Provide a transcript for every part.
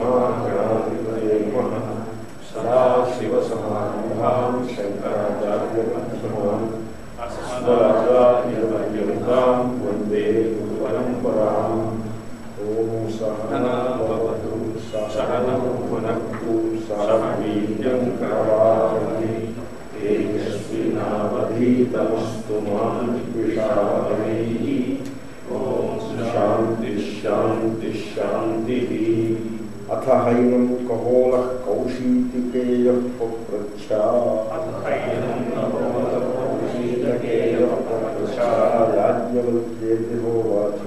ब्रह्मागणाधिपतये नमः सदाशिवसमारम्भां शङ्कराचार्यमध्यमाम् अस्मदाचार्यपर्यन्तां वन्दे गुरुपरम्पराम् ॐ सहना भवतु सहनौ भुनक्तु सह वीर्यं करवावहै तेजस्विनावधीतमस्तु मा विषावहैः ॐ शान्तिः शान्तिः शान्तिः अथ हैनं कहोलः कौशीतिकेयः पप्रच्छा याज्ञवल्क्येतिहोवाच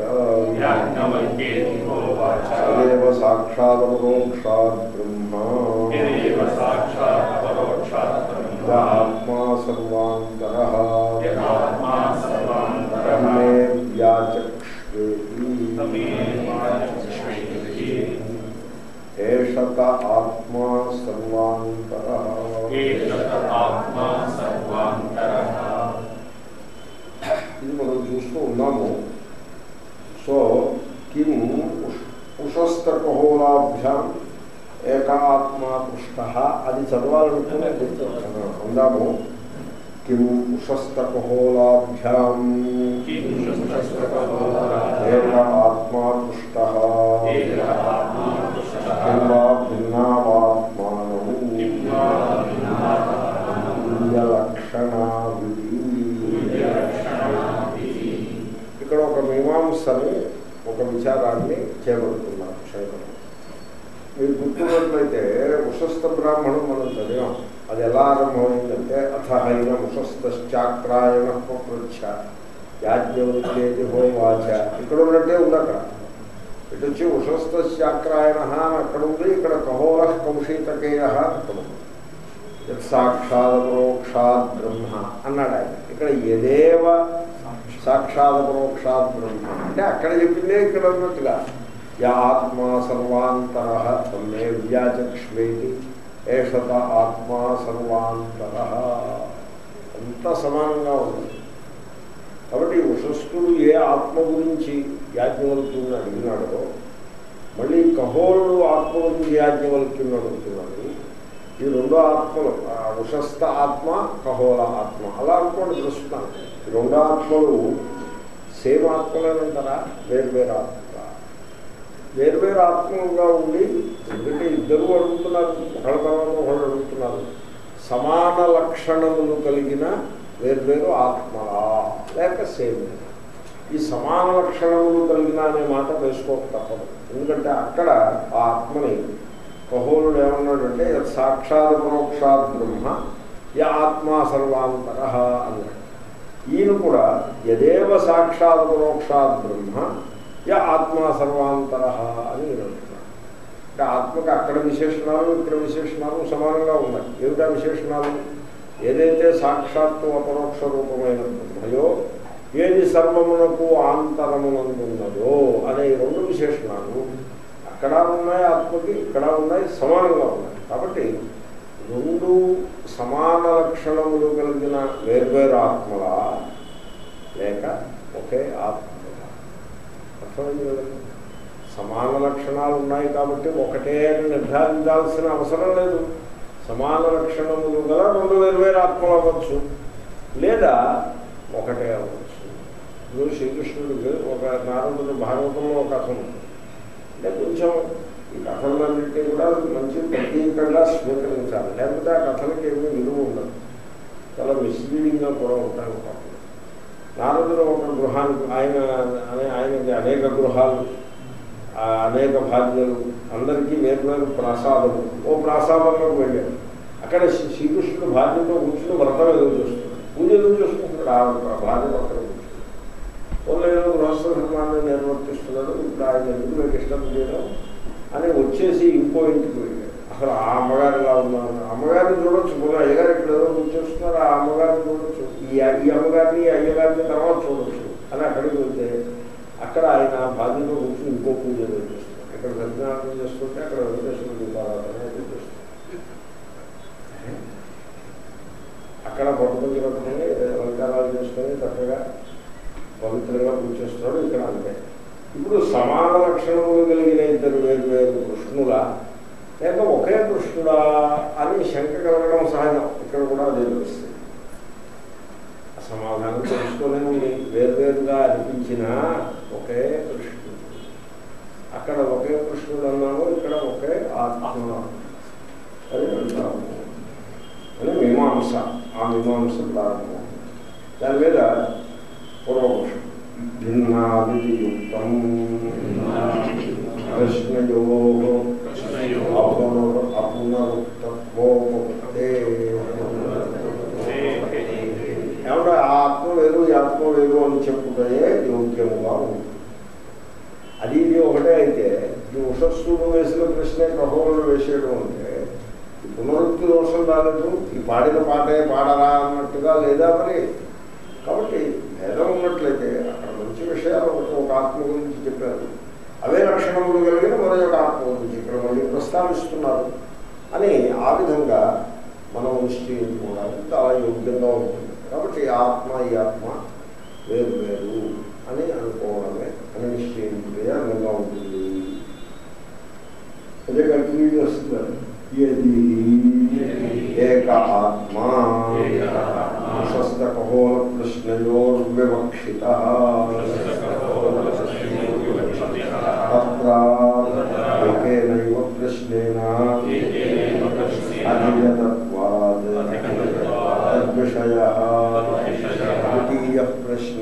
सदेव साक्षादपरोक्षात् ब्रह्मा य आत्मा सर्वान्तरः तन्मे व्याचक्ष्वेति एषत आत्मा सर्वान्तरः ఇది మనం చూస్తూ ఉన్నాము సో కిం ఉషస్తకహోలాభ్యాం ఏకాత్మా పృష్ట అది చదవాలనుకునే అందాము కిం ఉషస్తకహోలాభ్యాం ఏక ఆత్మా పృష్ట కిం వా భిన్నావాత్మానము లక్షణావిధి ఇక్కడ ఒక మీమాంసని ఒక విచారాన్ని చేపడుతున్నారు శంకరుడు మీరు గుర్తున్నట్లయితే ఉషస్థ బ్రాహ్మణం మనం చదివాం అది ఎలా ఆరంభమైందంటే అథ హైన ఉషస్థశ్చాక్రాయణ పృచ్ఛ యాజ్ఞవల్కేతి హోవాచ ఇక్కడ ఉన్నట్టే ఉంది అక్కడ ఇటు వచ్చి ఉషస్థశ్చాక్రాయణ అని అక్కడ ఉంది ఇక్కడ కహోర కౌశీతకేయ అక్కడ ఉంది సాక్షాదపరోక్షాత్ బ్రహ్మ అన్నాడు ఆయన ఇక్కడ ఎదేవ సాక్షాదపరోక్షాత్ బ్రహ్మ అంటే అక్కడ చెప్పిందే ఇక్కడ ఉన్నట్టుగా యా ఆత్మా సర్వాంతర తమ్మే వ్యాచక్ష్వేతి ఏషత ఆత్మా సర్వాంతర అంత సమానంగా ఉంది కాబట్టి ఉషస్థుడు ఏ ఆత్మ గురించి యాజ్ఞవల్క్యుని అడిగినాడో మళ్ళీ కహోరుడు ఆత్మ గురించి యాజ్ఞవల్క్యుని అడుగుతున్నాడు ఈ రెండో ఆత్మలు ఆ ఉషస్థ ఆత్మ కహోల ఆత్మ అలా అనుకోండి ప్రస్తుతం ఈ రెండో ఆత్మలు సేమ్ ఆత్మలేనంటారా వేర్వేరు ఆత్మ వేర్వేరు ఆత్మలుగా ఉండి ఎందుకంటే ఇద్దరు అడుగుతున్నారు ఒకళ్ళ తర్వాత ఒకళ్ళు అడుగుతున్నారు సమాన లక్షణములు కలిగిన వేర్వేరు ఆత్మలా లేక సేమ్ ఈ సమాన లక్షణములు కలిగిన అనే మాట వేసుకోక తప్పదు ఎందుకంటే అక్కడ ఆ ఆత్మని కహోలుడు ఏమన్నాడంటే సాక్షాత్ పరోక్షాత్ బ్రహ్మ య ఆత్మా సర్వాంతర అన్నాడు ఈయన కూడా యదేవ సాక్షాత్ పరోక్షాత్ బ్రహ్మ య ఆత్మా సర్వాంతర అని ఈయన అంటున్నాడు అంటే ఆత్మకి అక్కడ విశేషణాలు ఇక్కడ విశేషణాలు సమానంగా ఉన్నాయి ఏమిటా విశేషణాలు ఏదైతే సాక్షాత్తు అపరోక్ష రూపమైన బ్రహ్మయో ఏది సర్వమునకు ఆంతరమునందున్నదో అనే ఈ రెండు విశేషణాలు అక్కడ ఉన్నాయి ఆత్మకి ఇక్కడ ఉన్నాయి సమానంగా ఉన్నాయి కాబట్టి రెండు సమాన లక్షణములు కలిగిన వేర్వేరు ఆత్మలా లేక ఒకే ఆత్మ అర్థమైంది కదండి సమాన లక్షణాలు ఉన్నాయి కాబట్టి ఒకటే అని నిర్ధారించాల్సిన అవసరం లేదు సమాన లక్షణములు గల రెండు వేర్వేరు ఆత్మలు అవ్వచ్చు లేదా ఒకటే అవ్వచ్చు ఇప్పుడు శ్రీకృష్ణుడికి ఒక నారదుడు భాగవతంలో ఒక కథ ఉంది అంటే కొంచెం ఈ కథలన్నింటినీ కూడా మంచి ప్రత్యేకంగా స్వీకరించాలి లేకపోతే ఆ కథలకి ఏమీ విలువ ఉండదు చాలా మిస్లీడింగ్గా కూడా ఉంటాయి పాపం నారదుడు ఒక గృహానికి ఆయన అనే ఆయనకి అనేక గృహాలు ఆ అనేక భార్యలు అందరికీ వేర్వేరు ప్రాసాదము ఓ ప్రాసాదంలోకి వెళ్ళాడు అక్కడ శ్రీ- శ్రీకృష్ణుడు భార్యతో కూర్చుని వ్రతం ఏదో చేస్తున్నాడు పూజ ఏదో చేసుకుంటున్నాడు ఆ భార్య పక్కన కూర్చుని ఏదో గృహస్థ ధర్మాన్ని నిర్వర్తిస్తున్నాడు ఇప్పుడు ఆయన ఎందుకు మీకు ఇష్టం చేయడం అని వచ్చేసి ఇంకో ఇంటికి వెళ్ళాడు అసలు ఆ అమ్మగారు ఇలా ఉన్నారు అమ్మగారిని చూడొచ్చు పోనీ అయ్యగారు ఇక్కడ ఏదో కూర్చొస్తున్నారు ఆ అమ్మగారిని చూడొచ్చు ఈ ఈ అమ్మగారిని ఈ అయ్యగారిని తర్వాత చూడొచ్చు అని అక్కడికి వెళ్తే అక్కడ ఆయన బాధ్యత కూర్చొని ఇంకో పూజ ఏదో చేస్తున్నారు ఇక్కడ సత్యనారాయణ చేస్తుంటే అక్కడ వెంకటేశ్వర దీపారాధన ఏదో చేస్తున్నారు అక్కడ పట్టుకొని కట్టుకొని అలంకారాలు చేసుకొని చక్కగా పవిత్రంగా పూజ చేస్తున్నాడు ఇక్కడ అంతే ఇప్పుడు సమాన లక్షణములు కలిగిన ఇద్దరు వేరు వేరు కృష్ణుల లేక ఒకే కృష్ణుడా అని శంక కలగడం సహజం ఇక్కడ కూడా అదే తెలుస్తుంది ఆ సమాధానం తెలుసుకునే ఉంది వేరువేరుగా అనిపించినా ఒకే కృష్ణుడు అక్కడ ఒకే కృష్ణుడు అన్నాము ఇక్కడ ఒకే ఆత్మ అని అంటాము అని మీమాంస ఆ మీమాంస ప్రారంభం దాని మీద పూర్వపక్షం భిన్నాదియుక్తం కృష్ణయో అపునరు అపునరుక్తత్వోపతే ఏమన్నా ఆ ఆత్మ వేరు ఈ ఆత్మ వేరు అని చెప్పుటే యోగ్యముగా ఉంది అది ఇది ఒకటే అయితే ఈ ఉషస్సుడు వేసిన ప్రశ్నే ప్రహోళ్ళు వేసేయడం అంటే ఈ పునరుక్తి దోషం రాలేదు ఈ పాడిన పాటే పాడరా అన్నట్టుగా లేదా మరి కాబట్టి భేదం ఉన్నట్లయితే అక్కడ మంచి విషయాలు ఒకటి ఒక ఆత్మ గురించి చెప్పారు అవే లక్షణములు కలిగిన మరొక ఆత్మ గురించి ఇక్కడ మళ్ళీ ప్రస్తావిస్తున్నారు అని ఆ విధంగా మనం నిశ్చయించుకోవడానికి చాలా యోగ్యంగా ఉంటుంది కాబట్టి ఈ ఆత్మ ఈ ఆత్మ వేరు వేరు అని అనుకోవడమే అని నిశ్చయించుకునే అందంగా ఉంటుంది అదే కంటిన్యూ చేస్తున్నారు యది ఏక ఆత్మ స్వస్థకహోల కృష్ణయోర్వివక్షిత తత్ర ఏకేనైవ కృష్ణేన అధిగతత్వాద్ తద్విషయ ద్వితీయ ప్రశ్న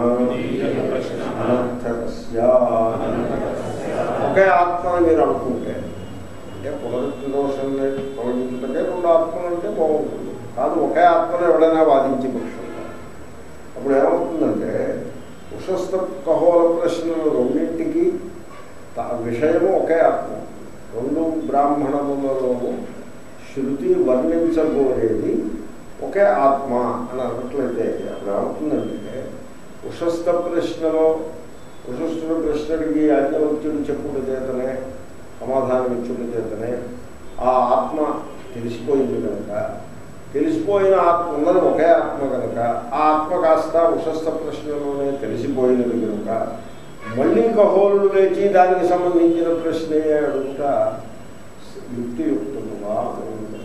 అనర్థక స్యాత్ ఒకే ఆత్మ అని మీరు అనుకుంటే అంటే పునరుక్తి దోషాన్ని తొలగించుకుంటే రెండు ఆత్మలు అంటే బాగుంటుంది కాదు ఒకే ఆత్మను ఎవడైనా వాదించి పక్షంలో అప్పుడు ఏమవుతుందంటే ఉషస్థ కహోల ప్రశ్నలు రెండింటికి త- విషయము ఒకే ఆత్మ రెండు బ్రాహ్మణములలోనూ శృతి వర్ణించబోయేది ఒకే ఆత్మ అని అన్నట్లయితే అప్పుడు ఏమవుతుందంటే ఉషస్థ ప్రశ్నలో ఉషస్థుడు ప్రశ్నడికి యాజ్ఞవల్క్యుడు చెప్పుట చేతనే సమాధానం ఇచ్చుట చేతనే ఆ ఆత్మ తెలిసిపోయింది కనుక తెలిసిపోయిన ఆత్మ ఉన్నది ఒకే ఆత్మ కనుక ఆ ఆత్మ కాస్త ఉషస్థ ప్రశ్నలోనే తెలిసిపోయినది కనుక మళ్ళీ కహోళ్ళు లేచి దానికి సంబంధించిన ప్రశ్నే అడుగుతా యుక్తియుక్తముగా ఉంది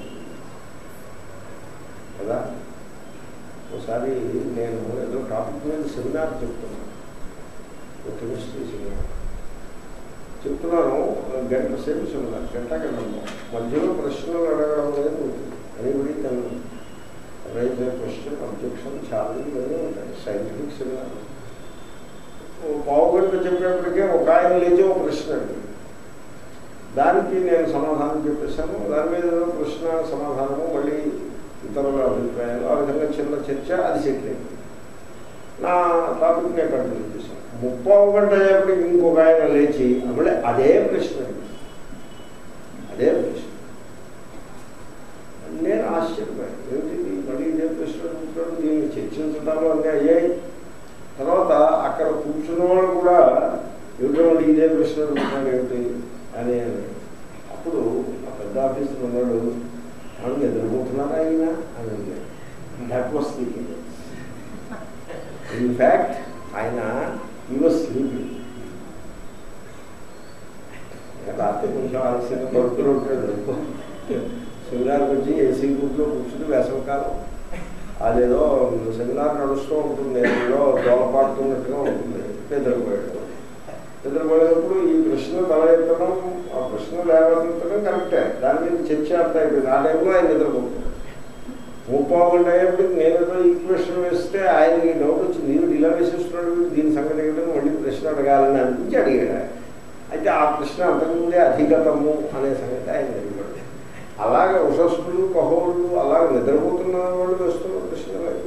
కదా ఒకసారి నేను ఏదో టాపిక్ మీద సెమినార్ చెప్తున్నాను ఒక కెమిస్ట్రీ సెమినార్ చెప్తున్నాను గంట సేపు సెమినార్ గంట గంట మధ్యలో ప్రశ్నలు అడగడం అనేది ఉంటుంది ఎనీబడి తను రైజ్ క్వశ్చన్ అబ్జెక్షన్ ఛాలెంజ్ ఇవన్నీ ఉంటాయి సైంటిఫిక్ సెమినార్ ఓ పావు గంట చెప్పేప్పటికే ఒక ఆయన లేచి ఒక ప్రశ్న అడిగాడు దానికి నేను సమాధానం చెప్పేశాను దాని మీద ఏదో ప్రశ్న సమాధానము మళ్ళీ ఇతరుల అభిప్రాయాలు ఆ విధంగా చిన్న చర్చ అది సెటిల్ అయింది నా టాపిక్ నేను కంటిన్యూ చేశాను ముప్పావు గంట అయ్యేప్పటికి ఇంకొక ఆయన లేచి మళ్ళీ అదే ప్రశ్న అడిగాడు. అదే ప్రశ్న నేను ఆశ్చర్యపోయాను ఏమిటి మళ్ళీ ఇదే ప్రశ్న అడుగుతున్నాడు దీన్ని చర్చించడంలో అన్నీ అయ్యాయి తర్వాత అక్కడ కూర్చున్న వాళ్ళు కూడా ఏమిటో వాళ్ళు ఇదే ప్రశ్న అడుగుతున్నాడు ఏమిటి అని అప్పుడు ఆ పెద్ద ఆఫీసర్ ఉన్నాడు "ఏమన్నా నిద్రపోతున్నారా ఆయన అని అన్నాడు దట్ వాస్ స్లీపింగ్ ఇన్ఫ్యాక్ట్ ఆయన ఈ వాజ్ స్లీపింగ్ రాత్రి కొంచెం ఆలస్యంగా పడుకుని ఉంటాడు సెమినార్కి వచ్చి ఏసీ గ్రూప్లో కూర్చుని వేసవకాలం అదేదో సెమినార్ నడుస్తూ ఉంటుంది ఏదో దోలపాడుతున్నట్టుగా ఉంటుంది నిద్రపోయాడు నిద్రపోయేటప్పుడు ఈ ప్రశ్న తలెత్తడం ఆ ప్రశ్న లేవనెత్తడం కరెక్టే దాని మీద చర్చ అంతా అయిపోయింది ఆ టైంలో ఆయన నిద్రపోతున్నాడు ముప్పావు గంట అయ్యేప్పటికి నేను ఏదో ఈ ప్రశ్న వేస్తే ఆయనకి డౌట్ వచ్చి నేను ఇలా వేసేస్తున్నాడు వీడు, దీని సంగతి ఏమిటని మళ్ళీ ప్రశ్న అడగాలని అనిపించి అడిగాడు ఆయన. అయితే ఆ ప్రశ్న అంతకుముందే అధిగతము అనే సంగతి ఆయన అడిగాడు అలాగే ఉషస్సులు కహోళ్ళు అలాగే నిద్రపోతున్న వాళ్ళు వేస్తున్న ప్రశ్నలు అవి.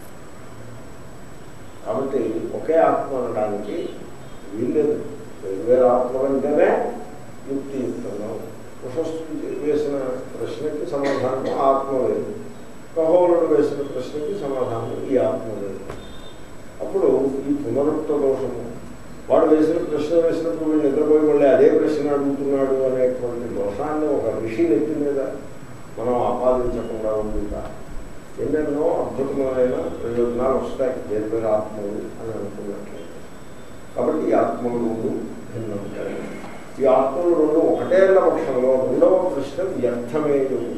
కాబట్టి ఒకే ఆత్మ అనడానికి వీల్లేదు వేరు ఆత్మలంటేనే యుక్తియుక్తంగా ఉషస్సు వేసిన ప్రశ్నకి సమాధానం ఆత్మ లేదు కహోలుడు వేసిన ప్రశ్నకి సమాధానం ఈ ఆత్మ లేదు అప్పుడు ఈ పునరుక్త దోషము వాడు వేసిన ప్రశ్న వేసినప్పుడు వీడు నిద్రపోయి మళ్ళీ అదే ప్రశ్న అడుగుతున్నాడు అనేటువంటి దోషాన్ని ఒక ఋషి నెత్తి మీద మనం ఆపాదించకుండా ఉందా ఎన్నెన్నో అద్భుతమైన ప్రయోజనాలు వస్తాయి వేరు వేరు ఆత్మలు అని అనుకున్నట్లయితే కాబట్టి ఈ ఆత్మలు రెండు భిన్నం ఈ ఆత్మలు రెండు ఒకటే అన్న పక్షంలో రెండవ ప్రశ్న ప్రశ్న వ్యర్థమే ఉంది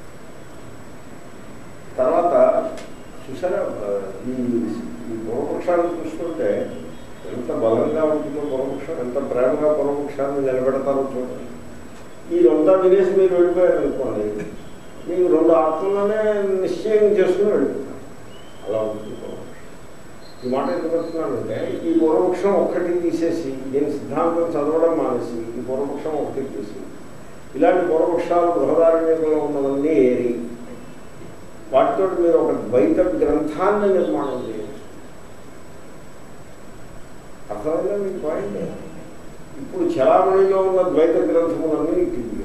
తర్వాత చూసారా ఈ ఈ పూర్వపక్షాలను చూస్తుంటే ఎంత బలంగా ఉంటుందో పూర్వపక్షం ఎంత ప్రేమగా పూర్వపక్షాన్ని నిలబెడతారో చూడండి ఈ రొంతా వినేసి మీరు వెళ్ళిపోయారు అనుకోండి మీకు రెండు ఆత్మలోనే నిశ్చయం చేసుకుని వెళ్ళిపోతారు అలా ఉంటుంది పూర్వపక్షం ఈ మాట ఎందుకు చెప్తున్నానంటే ఈ పూర్వపక్షం ఒక్కటి తీసేసి దీని సిద్ధాంతం చదవడం మానేసి ఈ పూర్వపక్షం ఒకటి తీసి ఇలాంటి పూర్వపక్షాలు బృహదారణ్యంలో ఉన్నవన్నీ ఏరి వాటితో మీరు ఒక ద్వైత గ్రంథాన్ని నిర్మాణం చేయొచ్చు అర్థమైందా మీకు పాయింట్ ఇప్పుడు చలామణిలో ఉన్న ద్వైత గ్రంథములన్నీ ఇట్టివి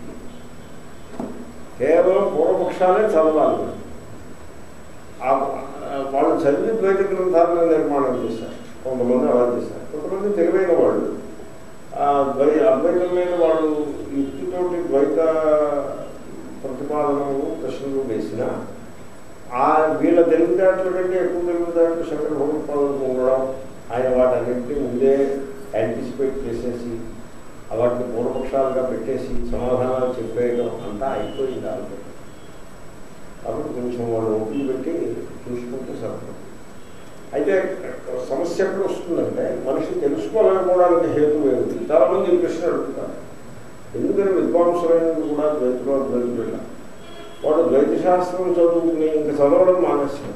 కేవలం పూర్వపక్షాలే చదవాలి ఆ- వాళ్ళు చదివి ద్వైత గ్రంథాలను నిర్మాణం చేశారు కొంతమంది అలా చేశారు కొంతమంది తెలివైన వాళ్ళు ఆ ద్వై అద్వైతం మీద వాళ్ళు యుక్తితోటి ద్వైత ప్రతిపాదనలు ప్రశ్నలు వేసిన ఆ వీళ్ళ తెలివితేటల కంటే ఎక్కువ తెలివితేటలు శంకర భగవత్పాదులకు ఉండడం ఆయన వాటన్నింటినీ ముందే యాంటిసిపేట్ చేసేసి వాటిని పూర్వపక్షాలుగా పెట్టేసి సమాధానాలు చెప్పేయడం అంతా అయిపోయింది ఆల్రెడీ కాబట్టి కొంచెం వాళ్ళు ఓపిక పెట్టి చూసుకుంటే సరిపడుతుంది అయితే సమస్య ఎక్కడ వస్తుందంటే మనిషి తెలుసుకోలేకపోవడానికి హేతు ఏమిటి చాలామంది ఈ ప్రశ్న అడుగుతారు ఎందుకని విద్వాంసులైనది కూడా ద్వైతులు ద్వైతులు వాడు ద్వైత శాస్త్రం చదువుకుని ఇంకా చదవడం మానేస్తాడు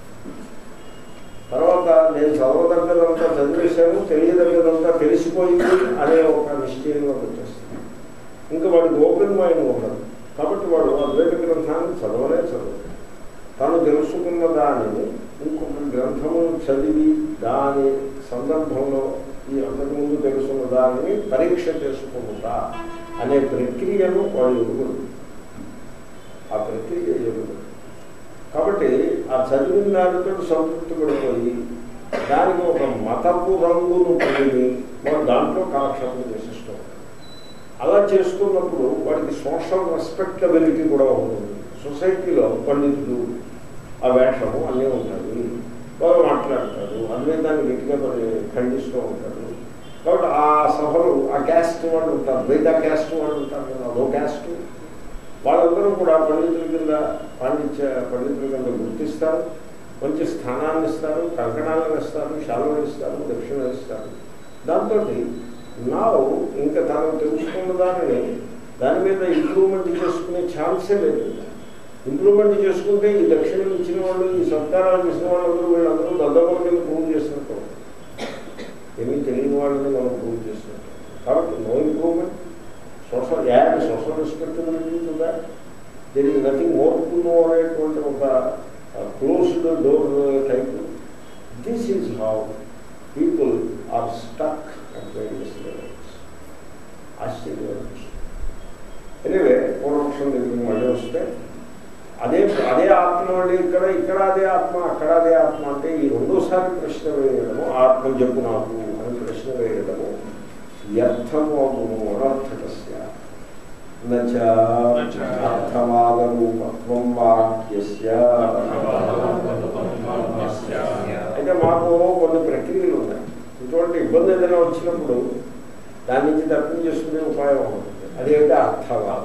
తర్వాత నేను చదవదగ్గదంతా చదివేశాను తెలియదగ్గదంతా తెలిసిపోయింది అనే ఒక నిశ్చయంలోకి వచ్చేస్తాను ఇంకా వాడికి ఓపెన్ మైండ్ ఉండదు కాబట్టి వాడు అద్వైత గ్రంథాన్ని చదవలే చదవలేదు తాను తెలుసుకున్న దానిని ఇంకొక గ్రంథము చదివి దాని సందర్భంలో ఈ అంతకుముందు తెలుసుకున్న దానిని పరీక్ష చేసుకుంటా అనే ప్రక్రియను వాడు ఎదుగుడు ఆ ప్రక్రియ ఎదుగుడు కాబట్టి ఆ చదివిన దానితో సంతృప్తి పడిపోయి దానికి ఒక మతపు రంగును పొంది వాడు దాంట్లో కాలక్షేపం చేసేస్తూ ఉంటాడు. అలా చేస్తున్నప్పుడు వాడికి సోషల్ రెస్పెక్టబిలిటీ కూడా ఉంటుంది సొసైటీలో పండితులు ఆ వేషము అన్నీ ఉంటాయి వాళ్ళు మాట్లాడతారు అద్వైతాన్ని గట్టిగా మరి ఖండిస్తూ ఉంటారు కాబట్టి ఆ సభలు ఆ క్యాస్ట్ వాళ్ళు ఉంటారు ద్వైత క్యాస్ట్ వాళ్ళు ఉంటారు కదా అదో క్యాస్ట్ వాళ్ళందరూ కూడా పండితుల కింద పాండిత్య పండితుల కింద గుర్తిస్తారు మంచి స్థానాన్ని ఇస్తారు కంకణాలను ఇస్తారు శాలను ఇస్తారు దక్షిణ ఇస్తారు దాంతో నా ఇంకా తాను తెలుసుకున్న దానిని దాని మీద ఇంప్రూవ్మెంట్ చేసుకునే ఛాన్సే లేదు ఇంప్రూవ్మెంట్ చేసుకుంటే ఈ దక్షిణం ఇచ్చిన వాళ్ళు ఈ సత్కారాలు ఇచ్చిన వాళ్ళందరూ వీళ్ళందరూ దద్దమ్మల కింద ప్రూవ్ చేసినట్టు ఏమీ తెలియని వాళ్ళని మనం ప్రూవ్ చేసినట్టు కాబట్టి no improvement social ad social respectability ఉందా there is nothing more to no అనేటువంటి ఒక closed door type this is how people are stuck at various levels ఆశ్చర్యం ఎనివే పూర్వపక్షం దగ్గరికి మళ్ళీ వస్తే అదే అదే ఆత్మ అండి ఇక్కడ ఇక్కడ అదే ఆత్మ అక్కడ అదే ఆత్మ అంటే ఈ రెండోసారి ప్రశ్న వేయడము ఆత్మ చెప్పు నాకు అని ప్రశ్న వేయడము వ్యర్థము అగును అనర్థకస్య నచ నచ అర్థవాదరూపత్వం వాక్యస్య అయితే మాకు కొన్ని ప్రక్రియలు ఉన్నాయి ఇటువంటి ఇబ్బంది ఏదైనా వచ్చినప్పుడు దాని నుంచి తప్పించేసుకునే ఉపాయం ఉంటుంది అదేమిటి అర్థవాద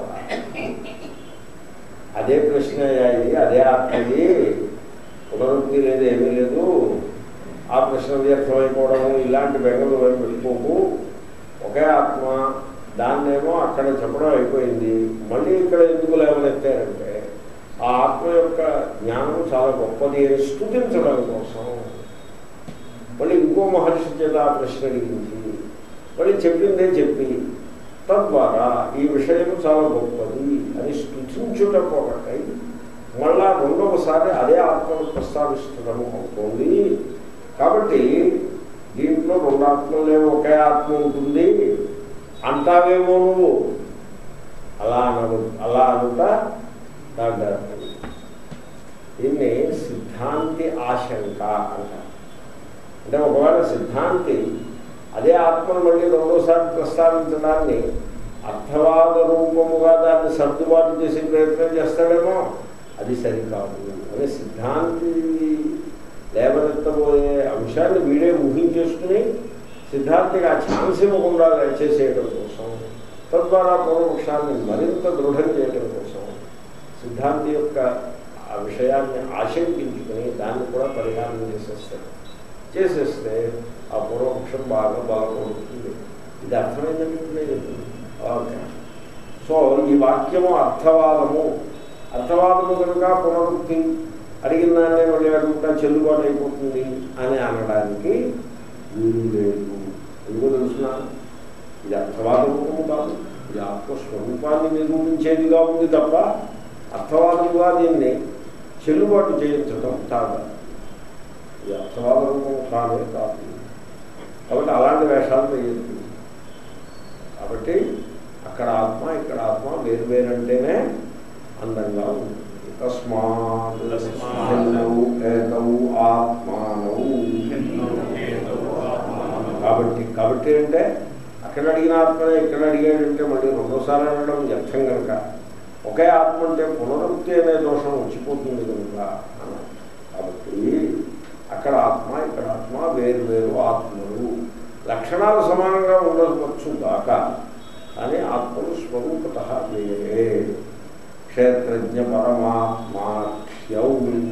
అదే ప్రశ్న అయ్యాయి అదే అర్థది పునరుక్తి లేదు ఏమీ లేదు ఆ ప్రశ్న వ్యర్థమైపోవడము ఇలాంటి బెంగలు వైపు పెట్టుకోకు ఒకే ఆత్మ దాన్నేమో అక్కడ చెప్పడం అయిపోయింది మళ్ళీ ఇక్కడ ఎందుకు లేవనెత్తారంటే ఆ ఆత్మ యొక్క జ్ఞానం చాలా గొప్పది అని స్థుతించడం కోసం మళ్ళీ ఇంకో మహర్షి చేత ఆ ప్రశ్న అడిగించి మళ్ళీ చెప్పిందే చెప్పి తద్వారా ఈ విషయం చాలా గొప్పది అని స్థుతించుట ఒకటై మళ్ళా రెండవసారి అదే ఆత్మను ప్రస్తావిస్తడము అవుతుంది కాబట్టి దీంట్లో రెండు ఆత్మలేమో ఒకే ఆత్మ ఉంటుంది అంటావేమో నువ్వు అలా అనవు అలా అనుట దాని అర్థం. దీన్ని సిద్ధాంతి ఆశంక అంటారు అంటే ఒకవేళ సిద్ధాంతి అదే ఆత్మను మళ్ళీ రెండోసారి ప్రస్తావించడాన్ని అర్థవాద రూపముగా దాన్ని సర్దుబాటు చేసే ప్రయత్నం చేస్తాడేమో అది సరికాదు అనే సిద్ధాంతి లేవనెత్తబోయే అంశాన్ని వీడే ఊహించేసుకుని సిద్ధాంతికి ఆ ఛాన్స్ ఇవ్వకుండా చేసేయడం కోసం తద్వారా పూర్వపక్షాన్ని మరింత దృఢం చేయడం కోసం సిద్ధాంతి యొక్క ఆ విషయాన్ని ఆశంకించుకుని దాన్ని కూడా పరిహారం చేసేస్తాడు చేసేస్తే ఆ పూర్వపక్షం బాగా బలపడుతుంది ఇది అర్థమైందంటే ఓకే సో ఈ వాక్యము అర్థవాదము అర్థవాదము కనుక పునరుక్తి అడిగిన దాన్నే మళ్ళీ అడుగుతా చెల్లుబాటు అయిపోతుంది అని అనడానికి వీలు లేదు ఎందుకో తెలుసిన ఇది అర్థవాదము కాదు ఇది ఆత్మస్వరూపాన్ని నిరూపించేదిగా ఉంది తప్ప అర్థవాదముగా దీన్ని చెల్లుబాటు చేయించడం కాదు ఇది అర్థవాద రూపం కానే కాదు కాబట్టి అలాంటి వేషాలు వేయద్దు కాబట్టి అక్కడ ఆత్మ ఇక్కడ ఆత్మ వేరు వేరంటేనే అందంగా ఉంటుంది తస్మాత్ భిన్నౌ ఏతౌ ఆత్మానౌ కాబట్టి కాబట్టి అంటే అక్కడ అడిగిన ఆత్మనే ఇక్కడ అడిగాడంటే మళ్ళీ రెండోసారి అడగడం వ్యర్థం కనుక ఒకే ఆత్మ అంటే పునరుక్తి అనే దోషం వచ్చిపోతుంది కనుక అన్నారు. కాబట్టి అక్కడ ఆత్మ ఇక్కడ ఆత్మ వేరు వేరు ఆత్మలు లక్షణాలు సమానంగా ఉండవచ్చు దాకా కానీ ఆత్మలు స్వరూపత వేరే క్షేత్రజ్ఞ పరమాత్మాఖ్యౌ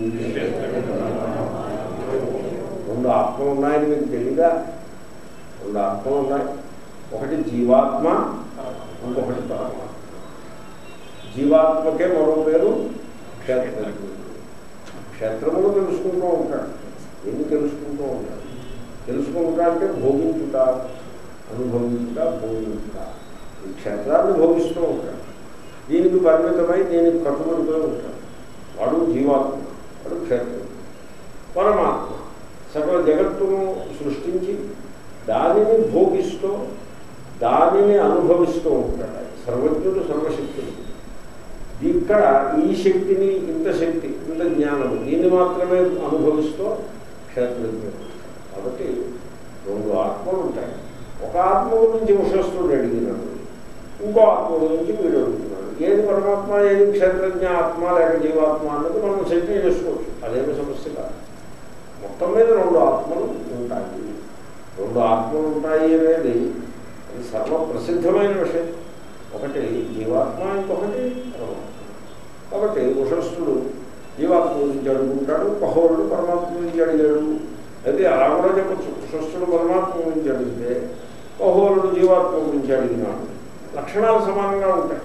రెండు ఆత్మలు ఉన్నాయని మీకు తెలీదా రెండు ఆత్మలు ఉన్నాయి ఒకటి జీవాత్మ ఇంకొకటి పరమాత్మ జీవాత్మకే మరో పేరు క్షేత్రజ్ఞుడు క్షేత్రములు తెలుసుకుంటూ ఉంటాడు ఎన్ని తెలుసుకుంటూ ఉంటాడు తెలుసుకుంటా అంటే భోగించుట అనుభవించుట భోగించుట ఈ క్షేత్రాన్ని భోగిస్తూ ఉంటాడు దీనికి పరిమితమై దీనికి కట్టుబడిపోయి ఉంటాడు వాడు జీవాత్మ వాడు క్షేత్రం పరమాత్మ సకల జగత్తును సృష్టించి దానిని భోగిస్తూ దానిని అనుభవిస్తూ ఉంటాడు ఆయన. సర్వజ్ఞుడు సర్వశక్తుడు ఇక్కడ ఈ శక్తిని ఇంత శక్తి ఇంత జ్ఞానము దీన్ని మాత్రమే అనుభవిస్తూ క్షేత్రజ్ఞుడు కాబట్టి రెండు ఆత్మలు ఉంటాయి ఒక ఆత్మ గురించి ఉషస్తుడు అడిగినాడు ఇంకో ఆత్మ గురించి వీడు అడుగుతున్నాడు ఏది పరమాత్మ ఏది క్షేత్రజ్ఞ ఆత్మ లేక జీవాత్మ అన్నది మనం సెటిల్ చేసుకోవచ్చు అదేమి సమస్య కాదు మొత్తం మీద రెండు ఆత్మలు ఉంటాయి రెండు ఆత్మలు ఉంటాయి అనేది అది సర్వప్రసిద్ధమైన విషయం ఒకటి జీవాత్మ ఇంకొకటి పరమాత్మ కాబట్టి ఉషస్తుడు జీవాత్మ గురించి అడుగుంటాడు పహోరుడు పరమాత్మ గురించి అడిగాడు అయితే అలా కూడా చెప్పచ్చు ఉషస్తుడు పరమాత్మ గురించి అడిగితే పహోరుడు జీవాత్మ గురించి అడిగినాడు లక్షణాలు సమానంగా ఉంటాయి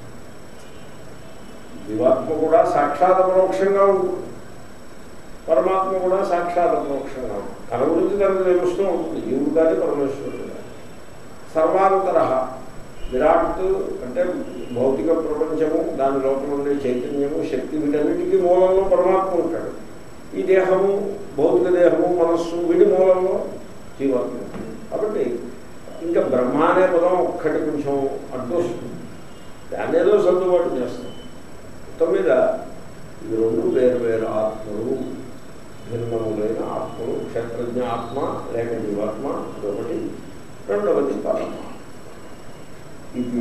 జీవాత్మ కూడా సాక్షాత్ పరోక్షంగా ఉంటుంది పరమాత్మ కూడా సాక్షాత్ పరోక్షంగా ఉంటుంది తన గురించి తనకు తెలుస్తూ ఉంటుంది జీవుడు కానీ పరమేశ్వరుడు కానీ సర్వాంతర విరాట్ అంటే భౌతిక ప్రపంచము దాని లోపల ఉండే చైతన్యము శక్తి వీటన్నిటికీ మూలంలో పరమాత్మ ఉంటాడు ఈ దేహము భౌతిక దేహము మనస్సు వీటి మూలంలో జీవాత్మ ఉంటుంది. కాబట్టి ఇంకా బ్రహ్మ అనే పదం ఒక్కటి కొంచెం అడ్డొస్తుంది దాన్ని ఏదో సర్దుబాటు చేస్తాం మొత్తం మీద ఇది రెండు వేరు వేరు ఆత్మలు భిన్నములైన ఆత్మలు క్షేత్రజ్ఞ ఆత్మ లేక జీవాత్మ అదొకటి రెండవది పరమ ఇది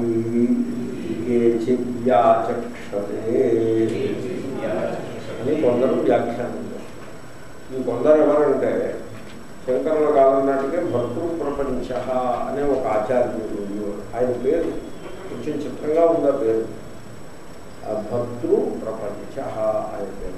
వ్యాచక్షతే అని కొందరు వ్యాఖ్యానించారు ఈ కొందరు ఎవరంటే శంకరుల కాలం నాటికే భర్తృ ప్రపంచ అనే ఒక ఆచార్యుడు ఉండేవాడు. ఆయన పేరు కొంచెం చిత్రంగా ఉంది ఆ పేరు ఆ భర్తృ ప్రపంచ ఆయన పేరు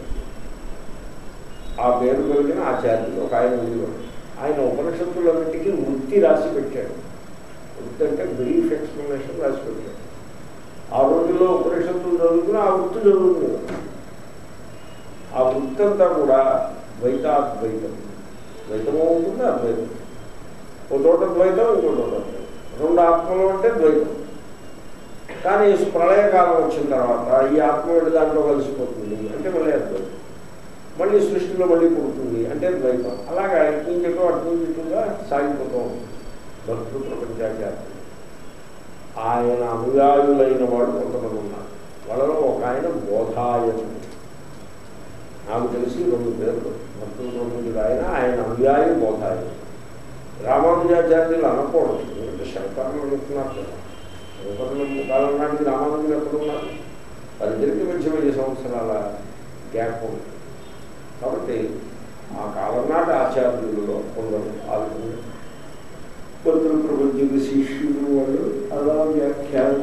ఆ పేరు కలిగిన ఆచార్యుడు ఒక ఆయన ఉండేవాడు ఆయన ఉపనిషత్తులన్నింటికీ వృత్తి రాసి పెట్టాడు వృత్తి అంటే బ్రీఫ్ ఎక్స్ప్లెనేషన్ రాసి పెట్టాడు ఆ రోజుల్లో ఉపనిషత్తులు చదువుకుని ఆ వృత్తి చదువుకునేవాడు ఆ వృత్తి అంతా కూడా ద్వైతాద్వైతం ద్వైతము ఉంటుంది అద్వైతం ఒక చోట ద్వైతం ఇంకో చోట అద్వైతం రెండు ఆత్మలు అంటే ద్వైతం కానీ ఈ ప్రళయకాలం వచ్చిన తర్వాత ఈ ఆత్మ వెళ్ళి దాంట్లో కలిసిపోతుంది అంటే మళ్ళీ అద్వైతం మళ్ళీ సృష్టిలో మళ్ళీ పుడుతుంది అంటే ద్వైతం అలాగా ఇటు నుంచి ఇటు అటు నుంచి ఇటుగా సాగిపోతూ ఉంటుంది భక్తు ప్రపంచాచార్యులు ఆయన అనుయాయులైన వాళ్ళు కొంతమంది ఉన్నారు వాళ్ళలో ఒక ఆయన బోధాయనుడు నాకు తెలిసి రెండు పేర్లు భక్తుల ప్రపంచుడు ఆయన ఆయన అనుయాయి బోధాయనుడు రామానుజాచార్యులు అనకూడదు ఎందుకంటే శంకరులు అనుకున్నారు కదా శంకరుల కాలం నాటికి రామానుజులు ఎక్కడున్నారు వారిద్దరికి మధ్య వెయ్యి సంవత్సరాల గ్యాప్ ఉంది కాబట్టి ఆ కాలం నాటి ఆచార్యులలో కొందరు ఆలోచన భక్తుల ప్రపంచుడు శిష్యులు వాళ్ళు అలా వ్యాఖ్యానం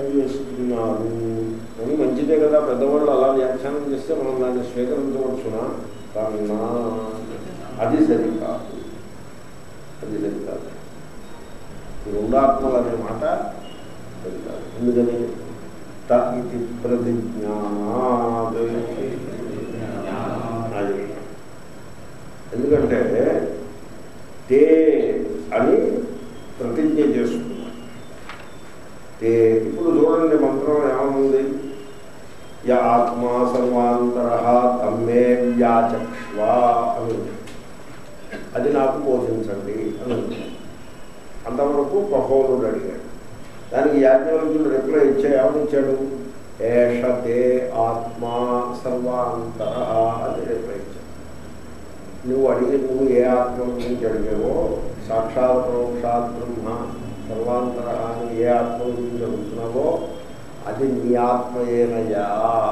వస్తే మనం దాన్ని స్వీకరించవచ్చునా కన్నా అది సరికాదు అది సరికాదు ఈ రెండాత్మలు అనే మాట సరికాదు ఎందుకని త ఇది ప్రతిజ్ఞానాద్ అది ఎందుకంటే తే అని ప్రతిజ్ఞ చేస్తున్నారు తే ఇప్పుడు చూడండి మంత్రం ఏమనుంది య ఆత్మా సర్వాంతర తమ్మే వ్యాచక్ష్వ అని ఉంది. అది నాకు బోధించండి అని ఉంది. అంతవరకు కహోనుడు అడిగాడు దానికి యాజ్ఞవల్కులు రిప్లై ఇచ్చా ఏమని ఇచ్చాడు ఏషతే ఆత్మా సర్వాంతర అని రిప్లై ఇచ్చాడు నువ్వు అడిగి నువ్వు ఏ ఆత్మ గురించి అడిగావో సాక్షాత్ పరోక్షాత్ బ్రహ్మ సర్వాంతర అని ఏ ఆత్మ గురించి అడుగుతున్నావో అది నీ ఆత్మయేనయ్యా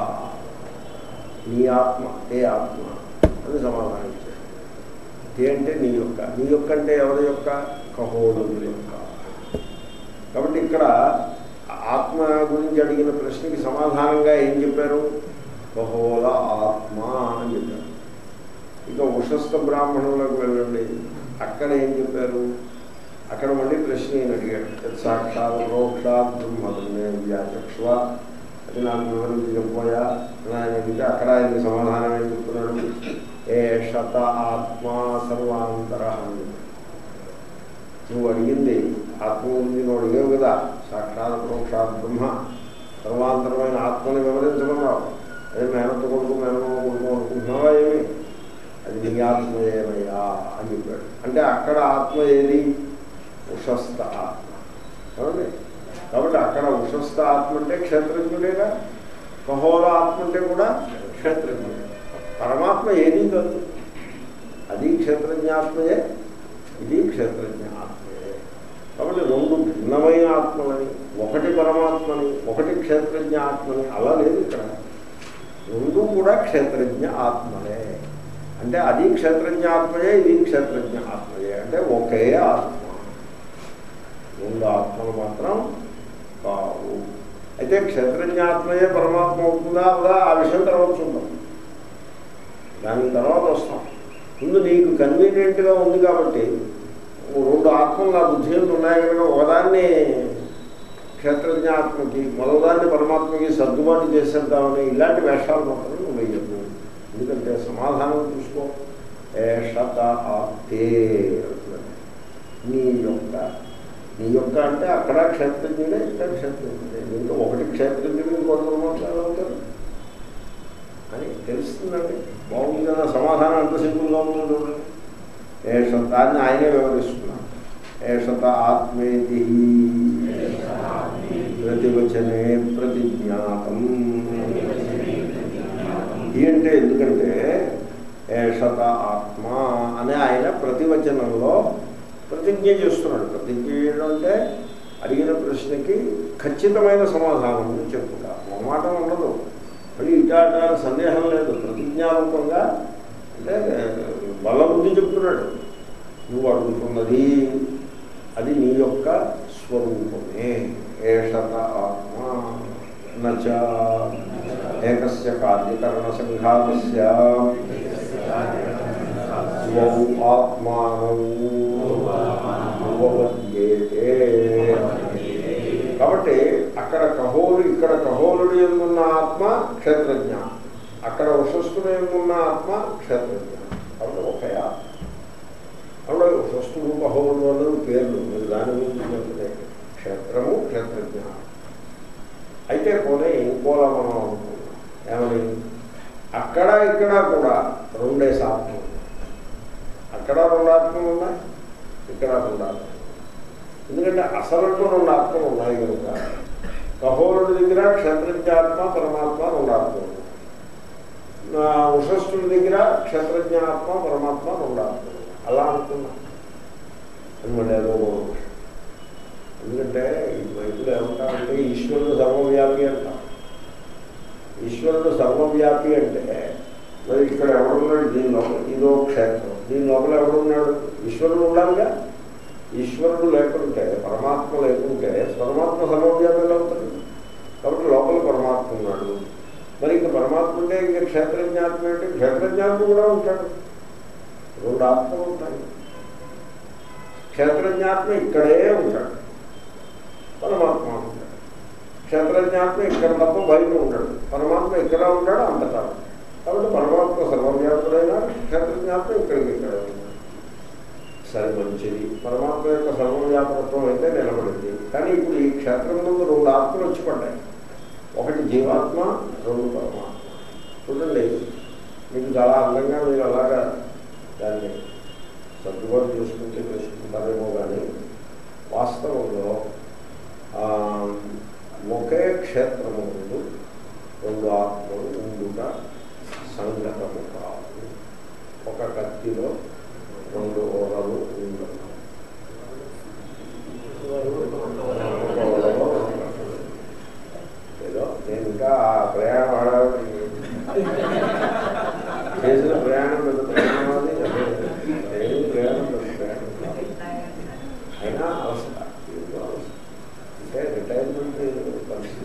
నీ ఆత్మ ఏ ఆత్మ అని సమాధానం ఇచ్చాడు తే అంటే నీ యొక్క నీ యొక్క అంటే ఎవరి యొక్క కహోడుల యొక్క కాబట్టి ఇక్కడ ఆత్మ గురించి అడిగిన ప్రశ్నకి సమాధానంగా ఏం చెప్పారు కహోల ఆత్మ అని చెప్పారు ఇక ఉషస్థ బ్రాహ్మణులకు వెళ్ళండి అక్కడ ఏం చెప్పారు అక్కడ మళ్ళీ ప్రశ్న ఈయన అడిగాడు "యత్ సాక్షాత్ రోక్షాత్ బ్రహ్మమే వ్యాచక్షువ అది నాకు వివరించి చెప్పబోయా అని ఆయన అడిగితే అక్కడ ఆయన సమాధానం ఏం చెప్తున్నాడు ఏ శత ఆత్మా సర్వాంతర అని చెప్పాడు. నువ్వు అడిగింది ఆత్మ గురించి నువ్వు అడిగావు కదా సాక్షాత్ ప్రోక్షాత్ బ్రహ్మ సర్వాంతరమైన ఆత్మని వివరించమన్నావు అదే మేనత్త కొడుకు మేనమ్మ కొడుకు అనుకుంటున్నావా ఏమి అది నీ ఆత్మ ఏమయ్యా అని చెప్పాడు అంటే అక్కడ ఆత్మ ఏది ఉషస్థ ఆత్మ కాబట్టి కాబట్టి అక్కడ ఉషస్థ ఆత్మ అంటే క్షేత్రజ్ఞుడేగా కహోల ఆత్మ అంటే కూడా క్షేత్రజ్ఞుడే పరమాత్మ ఏదీ కాదు అది క్షేత్రజ్ఞాత్మయే ఇది క్షేత్రజ్ఞ ఆత్మయే కాబట్టి రెండు భిన్నమైన ఆత్మలని ఒకటి పరమాత్మని ఒకటి క్షేత్రజ్ఞ ఆత్మని అలా లేదు ఇక్కడ రెండు కూడా క్షేత్రజ్ఞ ఆత్మలే అంటే అది క్షేత్రజ్ఞ ఆత్మయే ఇది క్షేత్రజ్ఞ ఆత్మయే అంటే ఒకే ఆత్మ రెండు ఆత్మలు మాత్రం కావు అయితే క్షేత్రజ్ఞ ఆత్మయే పరమాత్మ అవుతుందా అవదా ఆ విషయం తర్వాత చూద్దాం దాని తర్వాత వస్తాం ముందు నీకు కన్వీనియంట్గా ఉంది కాబట్టి ఓ రెండు ఆత్మలు నా బుద్ధి ఎందు ఉన్నాయి కనుక ఒకదాన్ని క్షేత్రజ్ఞ ఆత్మకి మరోదాన్ని పరమాత్మకి సర్దుబాటు చేసేద్దామని ఇలాంటి వేషాలు మాత్రం నువ్వు వేయద్దు ఎందుకంటే సమాధానం చూసుకో ఏషత ఆప్తే అంటున్నాడు. నీ యొక్క నీ యొక్క అంటే అక్కడ క్షేత్రజ్ఞుడే ఇక్కడ క్షేత్రజ్ఞుడే దీంట్లో ఒకటి క్షేత్రజ్ఞుడు ఇంకోటి పరమాత్మ అవుతారు అని తెలుస్తుందండి బాగుంది కదా సమాధానం ఎంత సింపుల్గా ఉందో చూడండి ఏష దాన్ని ఆయనే వివరిస్తున్నాడు ఏషత ఆత్మేతి ప్రతివచనే ప్రతిజ్ఞాతం ఈ అంటే ఎందుకంటే ఏషత ఆత్మ అనే ఆయన ప్రతివచనంలో ప్రతిజ్ఞ చేస్తున్నాడు ప్రతిజ్ఞ చేయడం అంటే అడిగిన ప్రశ్నకి ఖచ్చితమైన సమాధానం చెప్పుట మొహమాటం ఉండదు మళ్ళీ ఇటా అటా అని సందేహం లేదు ప్రతిజ్ఞారూపంగా అంటే బలబుద్ధి చెప్తున్నాడు నువ్వు అడుగుతున్నది అది నీ యొక్క స్వరూపమే ఏషత ఆత్మ నచ ఏకస్య కార్యకరణ సంఘాతస్య ద్వౌ ఆత్మానౌ ఉపపద్యేతే. కాబట్టి అక్కడ కహోలు ఇక్కడ కహోలుడు ఎందున్న ఆత్మ క్షేత్రజ్ఞ అక్కడ ఉషస్సుడు ఎందున్న ఆత్మ క్షేత్రజ్ఞ కాబట్టి ఒకే ఆత్మ అప్పుడు ఉషస్సుడు కహోలుడు అన్నది పేర్లు మీరు దాని గురించి చెప్తే క్షేత్రము క్షేత్రజ్ఞ అయితే పోనీ ఇంకోలా మనం అనుకున్నాం ఏమని అక్కడ ఇక్కడ కూడా రెండే ఆత్మలు అక్కడ రెండు ఆత్మలు ఉన్నాయి ఇక్కడ రెండు ఆత్మలు ఎందుకంటే అసలుతో రెండు ఆత్మలు ఉన్నాయి కనుక కహోరుడి దగ్గర క్షేత్రజ్ఞాత్మ పరమాత్మ రెండు ఆత్మలు ఉన్నాయి. నా ఉషస్సుడి దగ్గర క్షేత్రజ్ఞాత్మ పరమాత్మ రెండు ఆత్మలు ఉన్నాయి. అలా అనుకున్నా అని మళ్ళీ అదో గొప్ప విషయం. ఎందుకంటే ఈ వైపులో ఏమంటారంటే ఈశ్వరుడు సర్వవ్యాపి అంటారు ఈశ్వరుడు సర్వవ్యాపి అంటే మరి ఇక్కడ ఎవడున్నాడు దీని లోపల ఇదో క్షేత్రం దీని లోపల ఎవడున్నాడు ఈశ్వరుడు ఉండాలిగా ఈశ్వరుడు లేకుంటే పరమాత్మ లేకుంటే పరమాత్మ సర్వవ్యాపి అవుతాడు కాబట్టి లోపల పరమాత్మ ఉన్నాడు మరి ఇంకా పరమాత్మ ఉంటే ఇంకా క్షేత్రం క్షేత్రజ్ఞానం కూడా ఉంటాడు రెండు ఆత్మలు ఉంటాయి క్షేత్రజ్ఞాత్మ ఇక్కడే ఉంటాడు పరమాత్మ ఉంటాడు క్షేత్రజ్ఞాత్మ ఇక్కడ తప్ప బయట ఉంటాడు పరమాత్మ ఇక్కడ ఉంటాడు అంతటా ఉంటాడు. కాబట్టి పరమాత్మ సర్వవ్యాపుడైన క్షేత్రజ్ఞాత్మ ఇక్కడికి ఇక్కడ ఉన్నాడు సరే మంచిది పరమాత్మ యొక్క సర్వవ్యాపకత్వం అయితే నిలబడింది కానీ ఇప్పుడు ఈ క్షేత్రం నుండి రెండు ఆత్మలు వచ్చి పడ్డాయి ఒకటి జీవాత్మ రెండు పరమాత్మ చూడండి మీకు చాలా అందంగా మీరు అలాగా దాన్ని సర్దుబాటు చేసుకుంటే చేసుకుంటారేమో కానీ వాస్తవంలో ఆ, ఒకే క్షేత్రము ముందు రెండు ఆత్మలు ఉండుట సంగతము కాదు ఒక కత్తిలో రెండు ఓరలు ఉండవు ఒక ఓరలో రెండు కత్తులు. ఏదో నేను ఇంకా ఆ ప్రయాణం ఆడాలి చేసిన ప్రయాణం పెద్ద ప్రయాణం అది ఏం ప్రయాణం పెద్ద ప్రయాణం కాదు. అయినా అవసరం ఏదో అవసరం. అంటే రిటైర్మెంట్ పరిస్థితి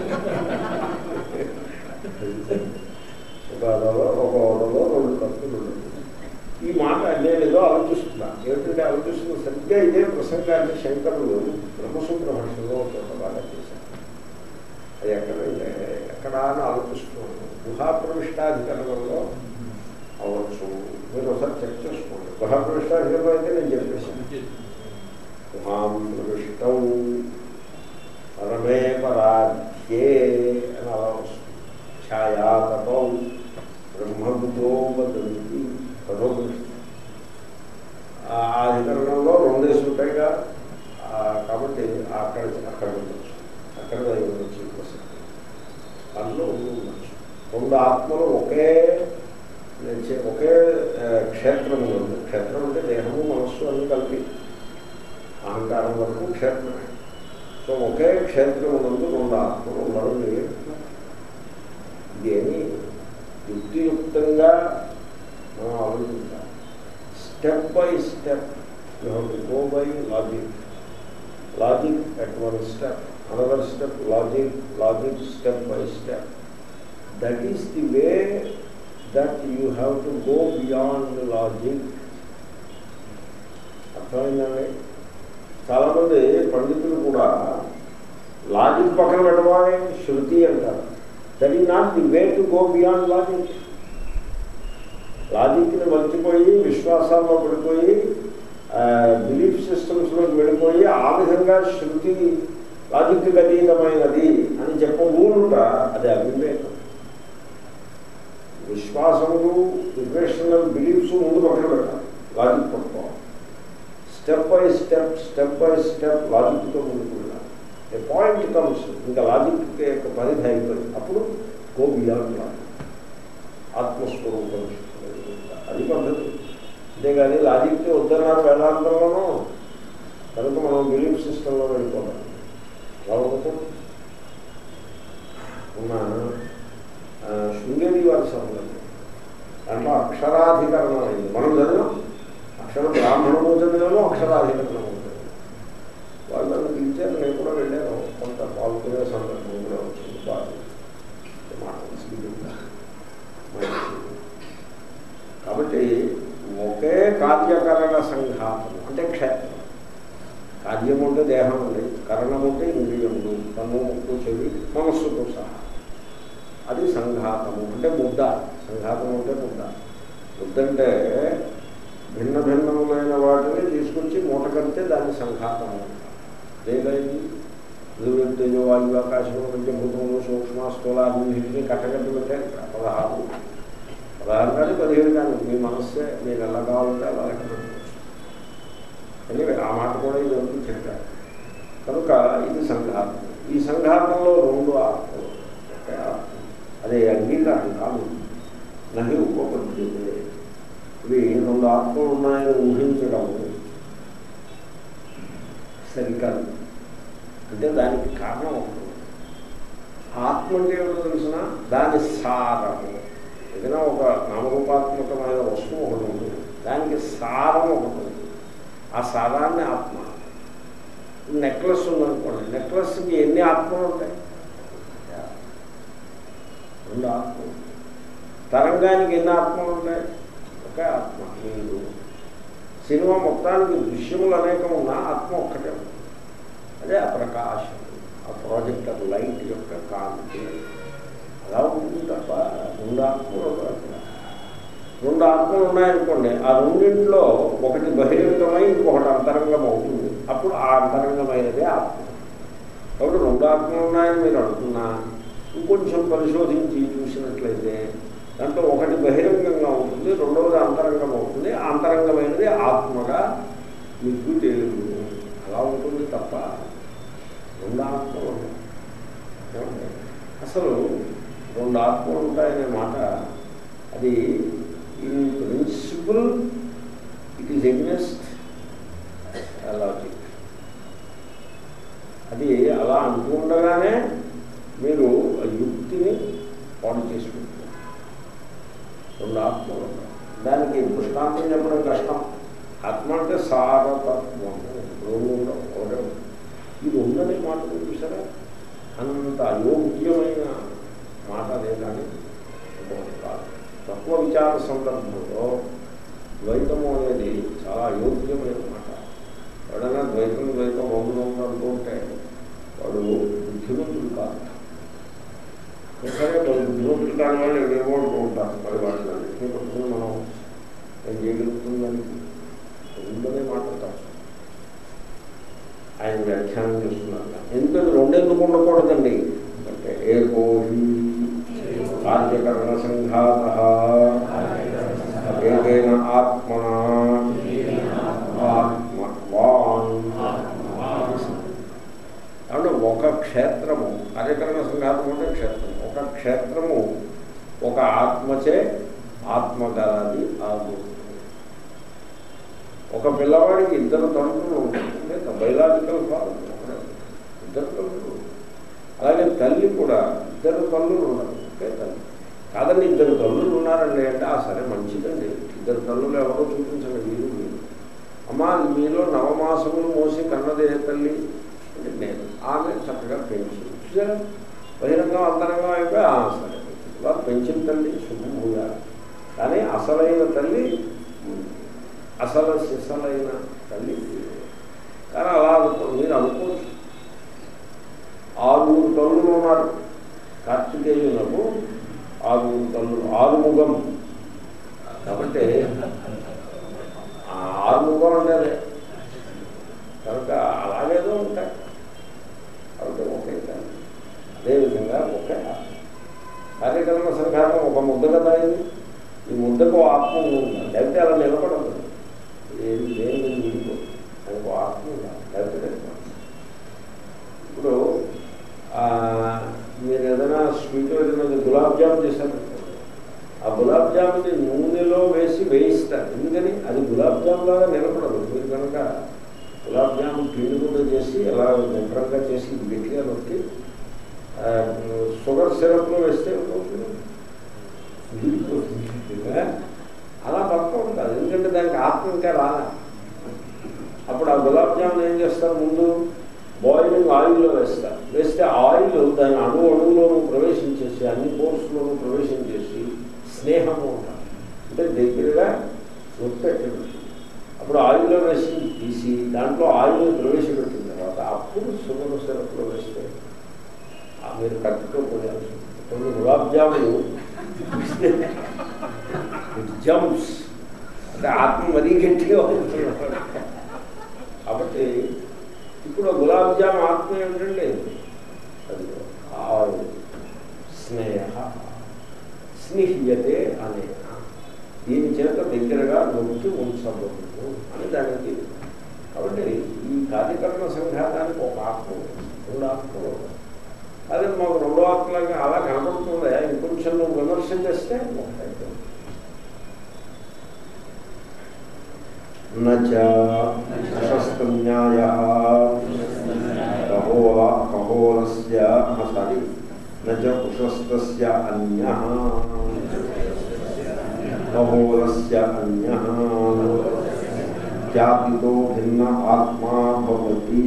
వచ్చింది ఒక ఓడలో ఒక ఓడలో రెండు కత్తులు ఉండవు ఈ మాట నేను ఏదో ఆలోచిస్తున్నా ఏమిటంటే ఆలోచిస్తున్న సరిగ్గా ఇదే ప్రసంగాన్ని శంకరులు బ్రహ్మసూత్ర భాషలో ఒక చోట బాగా చేశారు అది ఎక్కడ ఎక్కడ అని ఆలోచిస్తున్నాను గుహాప్రవిష్టాధికరణంలో అవ్వచ్చు మీరు ఒకసారి చెక్ చేసుకోండి గుహాప్రవిష్టాధికరణం అయితే నేను చెప్పేసాను గుహాం ప్రవిష్టౌ పరమే పరాధ్యే అని అలా వస్తుంది ఛాయాతపౌ బ్రహ్మబుద్ధో వదంతి పదోపనిషత్తు ఆ అధికరణంలో రెండేసి ఉంటాయిగా ఆ, కాబట్టి అక్కడ అక్కడ ఉండొచ్చు అక్కడ ఉండొచ్చు ప్రసక్తి అందులో ఉండి ఉండొచ్చు రెండు ఆత్మలు ఒకే చే- ఒకే ఆ, క్షేత్రము ఉంది క్షేత్రం అంటే దేహము మనస్సు అన్ని కలిపి అహంకారం వరకు క్షేత్రమే సో ఒకే క్షేత్రము నందు రెండు ఆత్మలు ఉండడం లేదు ఇదేమి యుక్తియుక్తంగా మనం ఆలోచించాలి step by step you have to go by logic logic at one step another step logic logic step by step that is the way that you have to go beyond logic అర్థమైందండి చాలామంది పండితులు కూడా logic పక్కన పెట్టవాలి శృతి అంటారు that is not the way to go beyond logic లాజిక్ని మర్చిపోయి విశ్వాసాల్లో పడిపోయి బిలీఫ్ సిస్టమ్స్లోకి వెళ్ళిపోయి ఆ విధంగా శృతి లాజిక్ అతీతమైనది అని చెప్పకూడట అది అవివేకం విశ్వాసములు రిలేషనల్ బిలీఫ్స్ ముందు పక్కన పెట్టాలి లాజిక్ పట్టుకోవాలి step by step step by step లాజిక్తో ముందుకు వెళ్ళాలి ఏ పాయింట్ కమ్స్ ఇంకా లాజిక్ యొక్క పరిధి అయిపోయింది అప్పుడు గో బియాండ్ లాజిక్ ఆత్మస్వరూపం అది పద్ధతి అంతేగాని లాజిక్కి వద్దన్నారు వేదాంతంలోనూ కనుక మనం బిలీఫ్ సిస్టంలో వెళ్ళిపోతాం ఎలా ఉంటుంది ఉన్న ఆ, శృంగేరి వారి సంబంధం దాంట్లో అక్షరాధికరణం అయింది మనం చదివాం అక్షరం బ్రాహ్మణము చదివాము అక్షరాధికరణం ఉంటుంది వాళ్ళని పిలిచారు నేను కూడా వెళ్ళాను కొంత పాల్గొనే సందర్భం కూడా వచ్చింది బాగా మాట తీసుకుంటా. మంచిది. కాబట్టి ఒకే కార్యకరణ సంఘాతం అంటే క్షేత్రం కార్యము అంటే దేహం ఉంది కరణం అంటే ఇంద్రియములు కన్ను ముక్కు చెవి మనస్సుతో సహా అది సంఘాతము అంటే ముద్ద సంఘాతం అంటే ముద్ద ముద్ద అంటే భిన్న భిన్నములైన వాటిని తీసుకొచ్చి మూట కడితే దాన్ని సంఘాతము అంటారు లేదైంది పృథివీ వాయు ఆకాశము పంచభూతములు సూక్ష్మ స్థూలాన్ని కట్టగట్టు పెట్టారు ఇక్కడ పదహారు పదహారు కానీ పదిహేడు కానీ మీ మనస్సే మీరు ఎలా కావాలంటే అలా లెక్క పెట్టుకోవచ్చు ఎనివే ఆ మాట కూడా ఇది వరకు చెప్పారు కనుక ఇది సంఘాతం ఈ సంఘాతంలో రెండు ఆత్మలు ఒకే ఆత్మ అదే అంగీకారం కాదు నది ఉపపద్ధతి ఇవి రెండు ఆత్మలు ఉన్నాయని ఊహించడం సరికాదు అంటే దానికి కారణం ఉంటుంది ఆత్మ అంటే ఏమిటో తెలిసిన దాని సారము ఏదైనా ఒక నామరూపాత్మకమైన వస్తువు ఒకటి ఉంటుంది దానికి సారం ఒకటి ఉంది ఆ సారాన్ని ఆత్మ నెక్లెస్ ఉందనుకోండి నెక్లెస్కి ఎన్ని ఆత్మలు ఉంటాయి రెండు ఆత్మలు తరంగానికి ఎన్ని ఆత్మలు ఉంటాయి ఒకే ఆత్మ మీరు సినిమా మొత్తానికి దృశ్యములు అనేకం ఉన్నా ఆత్మ ఒక్కటే ఉంది అదే ఆ ప్రకాశం ఆ ప్రాజెక్టర్ లైట్ యొక్క కాంతి అలా ఉంటుంది తప్ప రెండు ఆత్మలు ఉండవు అక్కడ. రెండు ఆత్మలు ఉన్నాయనుకోండి ఆ రెండింటిలో ఒకటి బహిరంగమై ఇంకొకటి అంతరంగం అవుతుంది అప్పుడు ఆ అంతరంగమైనదే ఆత్మ కాబట్టి రెండు ఆత్మలు ఉన్నాయని మీరు అనుకున్నా ఇంకొంచెం పరిశోధించి చూసినట్లయితే దాంట్లో ఒకటి బహిరంగంగా ఉంటుంది రెండవది అంతరంగం అవుతుంది ఆ అంతరంగమైనది ఆత్మగా మీకు తెలియదు అలా ఉంటుంది తప్ప రెండు ఆత్మలు ఉన్నాయి ఏమండి? అసలు రెండు ఆత్మలు ఉంటాయనే మాట అది in principle it is against logic అది అలా అంటూ ఉండగానే మీరు ఆ యుక్తిని పాడు చేసుకుంటారు రెండు ఆత్మలు ఉన్నాయి. దానికి దృష్టాంతం చెప్పడం కష్టం ఆత్మ అంటే సారతత్వం రెండు ఉండవు ఒకటే ఉంది. ఇది ఉందని మాట మీరు చూసారా అంత అయోగ్యమైన మాట అదే కానీ ఇంకొకటి కాదు తక్కువ విచార సందర్భంలో ద్వైతము అనేది చాలా అయోగ్యమైన మాట ఎవడైనా ద్వైతం ద్వైతం అవును అంటూ ఉంటే వాడు బుద్ధిమంతుడు కాదు సరే వాళ్ళు బుద్ధిమంతులు కాని వాళ్ళు ఏమేమో అంటూ ఉంటారు మరి వాటిని అన్నింటినీ పట్టుకుని మనం ఏం చేయగలుగుతుందని ఉందనే మాట్లాడతాం ఆయన వ్యాఖ్యానం చేస్తున్నారు ఎందుకంటే రెండెందుకు ఉండకూడదండి అంటే ఏకోహి కార్యకరణ సంఘాత ఏదైనా ఆత్మన ఆత్మవాన్ కాబట్టి ఒక క్షేత్రము కార్యకరణ సంఘాతం అంటే క్షేత్రం ఒక క్షేత్రము ఒక ఆత్మచే ఆత్మగలది ఆగుతుంది ఒక పిల్లవాడికి ఇద్దరు తండ్రులు ఉంటారు బయలాజికల్ ఫాదర్ ఇద్దరు తండ్రులు అలాగే తల్లి కూడా ఇద్దరు తల్లులు ఉన్నారు ఒకే తల్లి కాదండి ఇద్దరు తల్లులు ఉన్నారండి అంటే ఆ సరే మంచిదండి ఇద్దరు తల్లులు ఎవరో చూపించండి మీరు మీరు అమ్మా మీలో నవమాసములు మోసి కన్నదే తల్లి అంటే నేను ఆమె చక్కగా పెంచింది చూసారా బహిరంగం అంతరంగం అయిపోయి ఆ సరే వారు పెంచిన తల్లి శుభముగా కానీ అసలైన తల్లి అసలు సిసలైన తల్లి కానీ అలా అనుకో మీరు అనుకోవచ్చు ఆరుగురు తల్లులు ఉన్నారు కార్తికేయులకు ఆరుగురు తల్లులు ఆరుముఖం కాబట్టి ఆ ఆరుముఖం అంటే కనుక అలాగేదో ఉంటాయి కాబట్టి ఒకే తల్లి అదేవిధంగా ఒకే ఆత్మ కార్యక్రమ సంఘాతం ఒక ముద్ద కదా ఇది ఈ ముద్దకు ఆత్మ ఉండాలి లేకపోతే అలా నిలబడదు ఏది దేని మీద విడిపోదు దానికి ఒక ఆత్మ ఉండాలి లేకపోతే నిలబడదు. ఇప్పుడు ఆ, మీరు ఏదైనా స్వీట్ ఏదైనా గులాబ్ జామ్ చేశారు ఆ గులాబ్ జాముని నూనెలో వేసి వేయిస్తారు ఎందుకని అది గులాబ్ జామ్ లాగా నిలబడదు మీరు కనుక గులాబ్ జామ్ పిండి కూడా చేసి ఎలా నింపరంగా చేసి గట్టిగా నొక్కి ఆ, షుగర్ సిరప్లో వేస్తే ఏమవుతుంది? విడిపోతుంది. అలా పట్టుకోవడం కాదు ఎందుకంటే దానికి ఆత్మ ఇంకా రాలే అప్పుడు ఆ గులాబ్ జామున్ ఏం చేస్తారు ముందు బాయిలింగ్ ఆయిల్లో వేస్తారు వేస్తే ఆయిల్ దాని అణు అణువులోనూ ప్రవేశించేసి అన్ని కోర్సులోనూ ప్రవేశించేసి స్నేహము ఉంటారు అంటే దగ్గరగా ఒత్తెట్టడం అప్పుడు ఆయిల్లో వేసి తీసి దాంట్లో ఆయిల్ ప్రవేశపెట్టిన తర్వాత అప్పుడు సుగరు సిరప్లో వేస్తే ఆ మీరు కట్టుతో పోయాల్సి ఉంటుంది. కొన్ని గులాబ్ జాములు జంప్స్ అంటే ఆత్మ మరీ గట్టిగా ఉంటుంది కాబట్టి ఇప్పుడు ఆ గులాబ్ జామ్ ఆత్మ ఏమిటండి అది ఆరు స్నేహ స్నిహ్యతే అనే దీని చేత దగ్గరగా నొక్కి ఉంచబడుతుంది అని దానికి కాబట్టి ఈ కార్యకరణ సంఘాతానికి ఒక ఆత్మ ఉంది. రెండు ఆత్మలు ఉన్నాయి. అదే మాకు రెండో ఆత్మలాగా అలా కనపడుతుందా ఇంకొంచెం నువ్వు విమర్శ చేస్తే ఒకటైతే నష్టన్యాయ కహోల కహోలస్య సారీ నచ కుశస్తస్య అన్య కహోలస్య అన్య జాతితో భిన్న ఆత్మా భవతి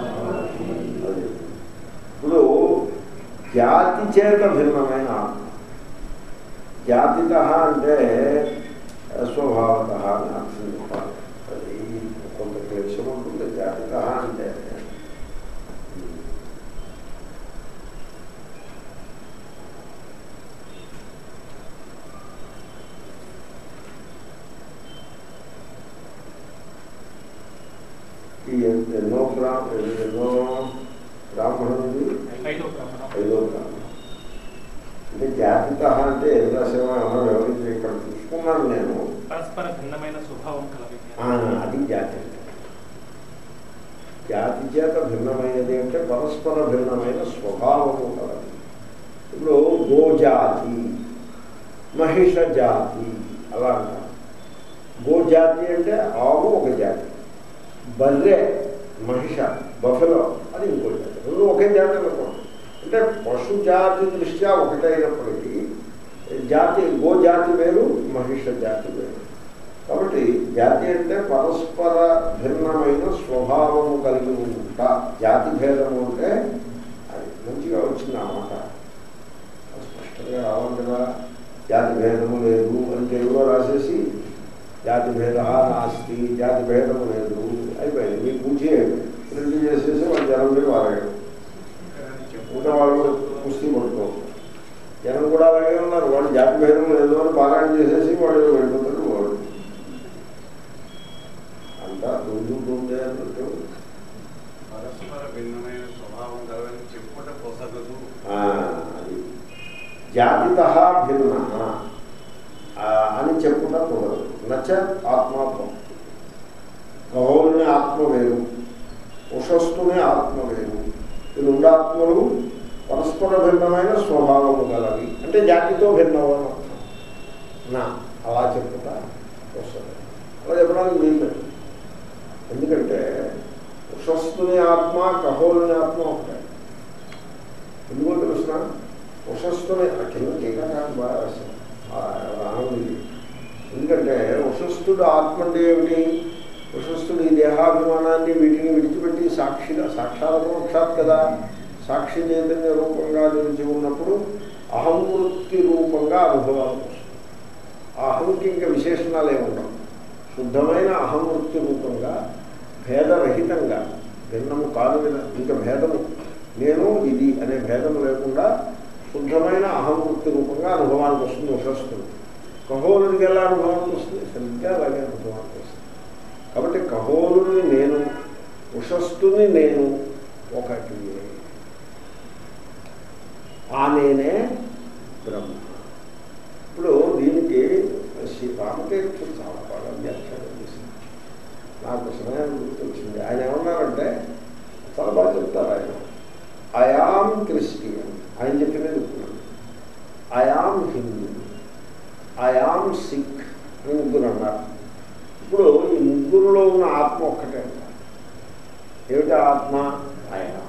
అది. ఇప్పుడు జాతి చేత భిన్నమైన ఆత్మ జాతిత అంటే స్వభావత అని అర్థం చెప్పాలి అది కొంత క్లేశం ఉంటుంది జాతిత అంటే ఈ ఎన్నో గ్రామ ఎన్నో బ్రాహ్మణులు ఐదో బ్రాహ్మణం ఐదో బ్రాహ్మణం అంటే జాతిత అంటే ఏం రాసేమో ఏమన్నా వివరించి ఇక్కడ చూసుకున్నాను నేను పరస్పర భిన్నమైన స్వభావం కలవి ఆ, అది జాతి అంటే. జాతి చేత భిన్నమైనది అంటే పరస్పర భిన్నమైన స్వభావము కలది ఇప్పుడు గోజాతి మహిష జాతి అలా అంటారు గోజాతి అంటే ఆవు ఒక జాతి బర్రె మహిష బఫెలో అది ఇంకో జాతి రెండు ఒకే జాతి అనుకోండి అంటే పశు జాతి దృష్ట్యా ఒకటైనప్పటికీ జాతి గోజాతి వేరు మహిష జాతి వేరు కాబట్టి జాతి అంటే పరస్పర భిన్నమైన స్వభావము కలిగి ఉంటా జాతి భేదము అంటే అది మంచిగా వచ్చింది ఆ మాట స్పష్టంగా రావాలి కదా జాతి భేదము లేదు అని తెలుగులో రాసేసి జాతి భేద నాస్తి జాతి భేదము లేదు అయిపోయింది మీకు పూచి ప్రింట్ చేసేసి వాళ్ళు జనం మీద వారాడు ఇంకా వాళ్ళు కూడా కుస్తీ పడుకోరు జనం కూడా అలాగే ఉన్నారు వాళ్ళు జాతి భేదం లేదు అని పారాయణ చేసేసి వాళ్ళు వెళ్ళిపోతారు వాళ్ళు అంతా దుందుకుంటే అన్నట్టు పరస్పర భిన్నమైన స్వభావం కలవని చెప్పుట పొసగదు ఆ, అది జాతిత భిన్న ఆ, అని చెప్పుట కుదరదు నచ్చ ఆత్మాత్మ కహోలుని ఆత్మ వేరు ఉషస్తుని ఆత్మ వేరు ఈ రెండు ఆత్మలు పరస్పర భిన్నమైన స్వభావము గలవి అంటే జాతితో భిన్నము అని అర్థం నా అలా చెప్పుట వస్తుంది అలా చెప్పడానికి వీలు ఎందుకంటే ఉషస్తుని ఆత్మ కహోలుని ఆత్మ ఒకటే ఎందుకో తెలుసిన ఉషస్తుని ఆ కింద టీకాకారం బాగా రాశారు ఆ రానుంది ఎందుకంటే ఉషస్తుడు ఆత్మ అంటే ఏమిటి ఉషస్తుడు ఈ దేహాభిమానాన్ని వీటిని విడిచిపెట్టి సాక్షిగా సాక్షాత్ మోక్షాత్ కదా సాక్షి చైతన్య రూపంగా నిలిచి ఉన్నప్పుడు అహంవృత్తి రూపంగా అనుభవాలకు వస్తుంది ఆ అహంకి ఇంకా విశేషణాలు ఏమి ఉండవు శుద్ధమైన అహంవృత్తి రూపంగా భేదరహితంగా భిన్నము కాదు విన- ఇంకా భేదము నేను ఇది అనే భేదము లేకుండా శుద్ధమైన అహంవృత్తి రూపంగా అనుభవానికి వస్తుంది ఉషస్తుంది కహోలునికి ఎలా అనుభవానికి వస్తుంది సరిగ్గా అలాగే అనుభవానికి వస్తుంది కాబట్టి కహోలుని నేను ఉషస్తుని నేను ఒకటి ఆ నేనే బ్రహ్మ ఇప్పుడు దీనికి శ్రీ రామతీర్థుడు చాలా బాగా వ్యాఖ్యానం చేసింది నాకు సమయం గుర్తొచ్చింది ఆయన ఏమన్నారంటే చాలా బాగా చెప్తారు ఆయన అయామ్ క్రిస్టియన్ ఆయన చెప్పినది చెప్తున్నాను అయామ్ హిందూ అయామ్ సిక్ అని ముగ్గురు అన్నారు ఇప్పుడు ఈ ముగ్గురులో ఉన్న ఆత్మ ఒక్కటే అంటారు ఏమిటి ఆత్మ అయామ్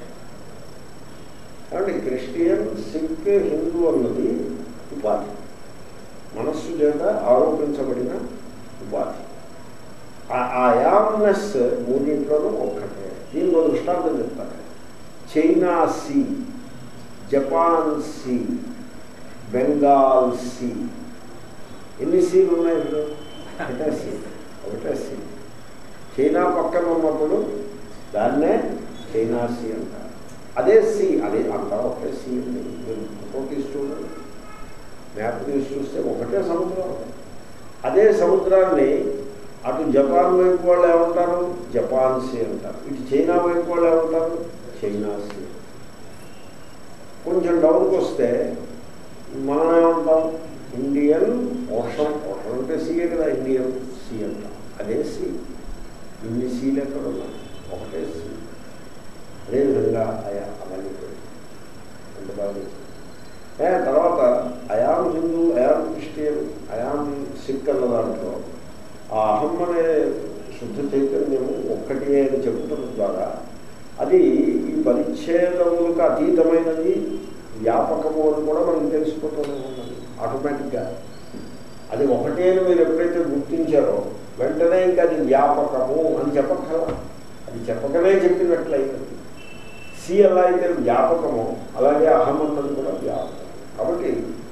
కాబట్టి క్రిస్టియన్ సిక్ హిందూ అన్నది ఉపాధి మనస్సు చేత ఆరోపించబడిన ఉపాధి ఆ అయామ్నెస్ మూడింట్లోనూ ఒక్కటే దీనిలో దృష్టాంతం చెప్తారు China sea Japan sea Bengal sea ఎన్ని సీలు ఉన్నాయి ఇప్పుడు ఒకటే సీ ఒకటే సీ చైనా పక్కన ఉన్నప్పుడు దాన్నే చైనా సీ అంటారు అదే సీ అదే అంతా ఒకే సీ ఉంది మీరు ఫోటో తీసి చూడండి మ్యాప్ తీసి చూస్తే ఒకటే సముద్రం అదే సముద్రాన్ని అటు జపాన్ వైపు వాళ్ళు ఏమంటారు జపాన్ సీ అంటారు ఇటు చైనా వైపు వాళ్ళు ఏమంటారు చైనా సీ కొంచెం డౌన్కి వస్తే మనం ఏమంటాం ఇండియన్ ఓషన్ ఓషన్ అంటే సీయే కదా ఇండియన్ సీ అంటాం అదే సీ ఇన్ని సీలు ఎక్కడ ఉన్నాయి ఒకటే సీ అదేవిధంగా అయా అలాగే అంత బాగా చెప్పారు. ఏ తర్వాత I'm Hindu I'm Christian I'm Sikh అన్న దాంట్లో ఆ అహం అనే శుద్ధ చైతన్యము ఒక్కటి అని చెప్పడం ద్వారా అది ఈ పరిచ్ఛేదములకు అతీతమైనది వ్యాపకము అని కూడా మనకు తెలిసిపోతూనే ఉన్నది ఆటోమేటిక్గా అది ఒకటే అని మీరు ఎప్పుడైతే గుర్తించారో వెంటనే ఇంకా అది వ్యాపకము అని చెప్పక్కల అది చెప్పకనే చెప్పినట్లయినది సి ఎలా అయితే వ్యాపకమో అలాగే అహం అన్నది కూడా వ్యాపకం కాబట్టి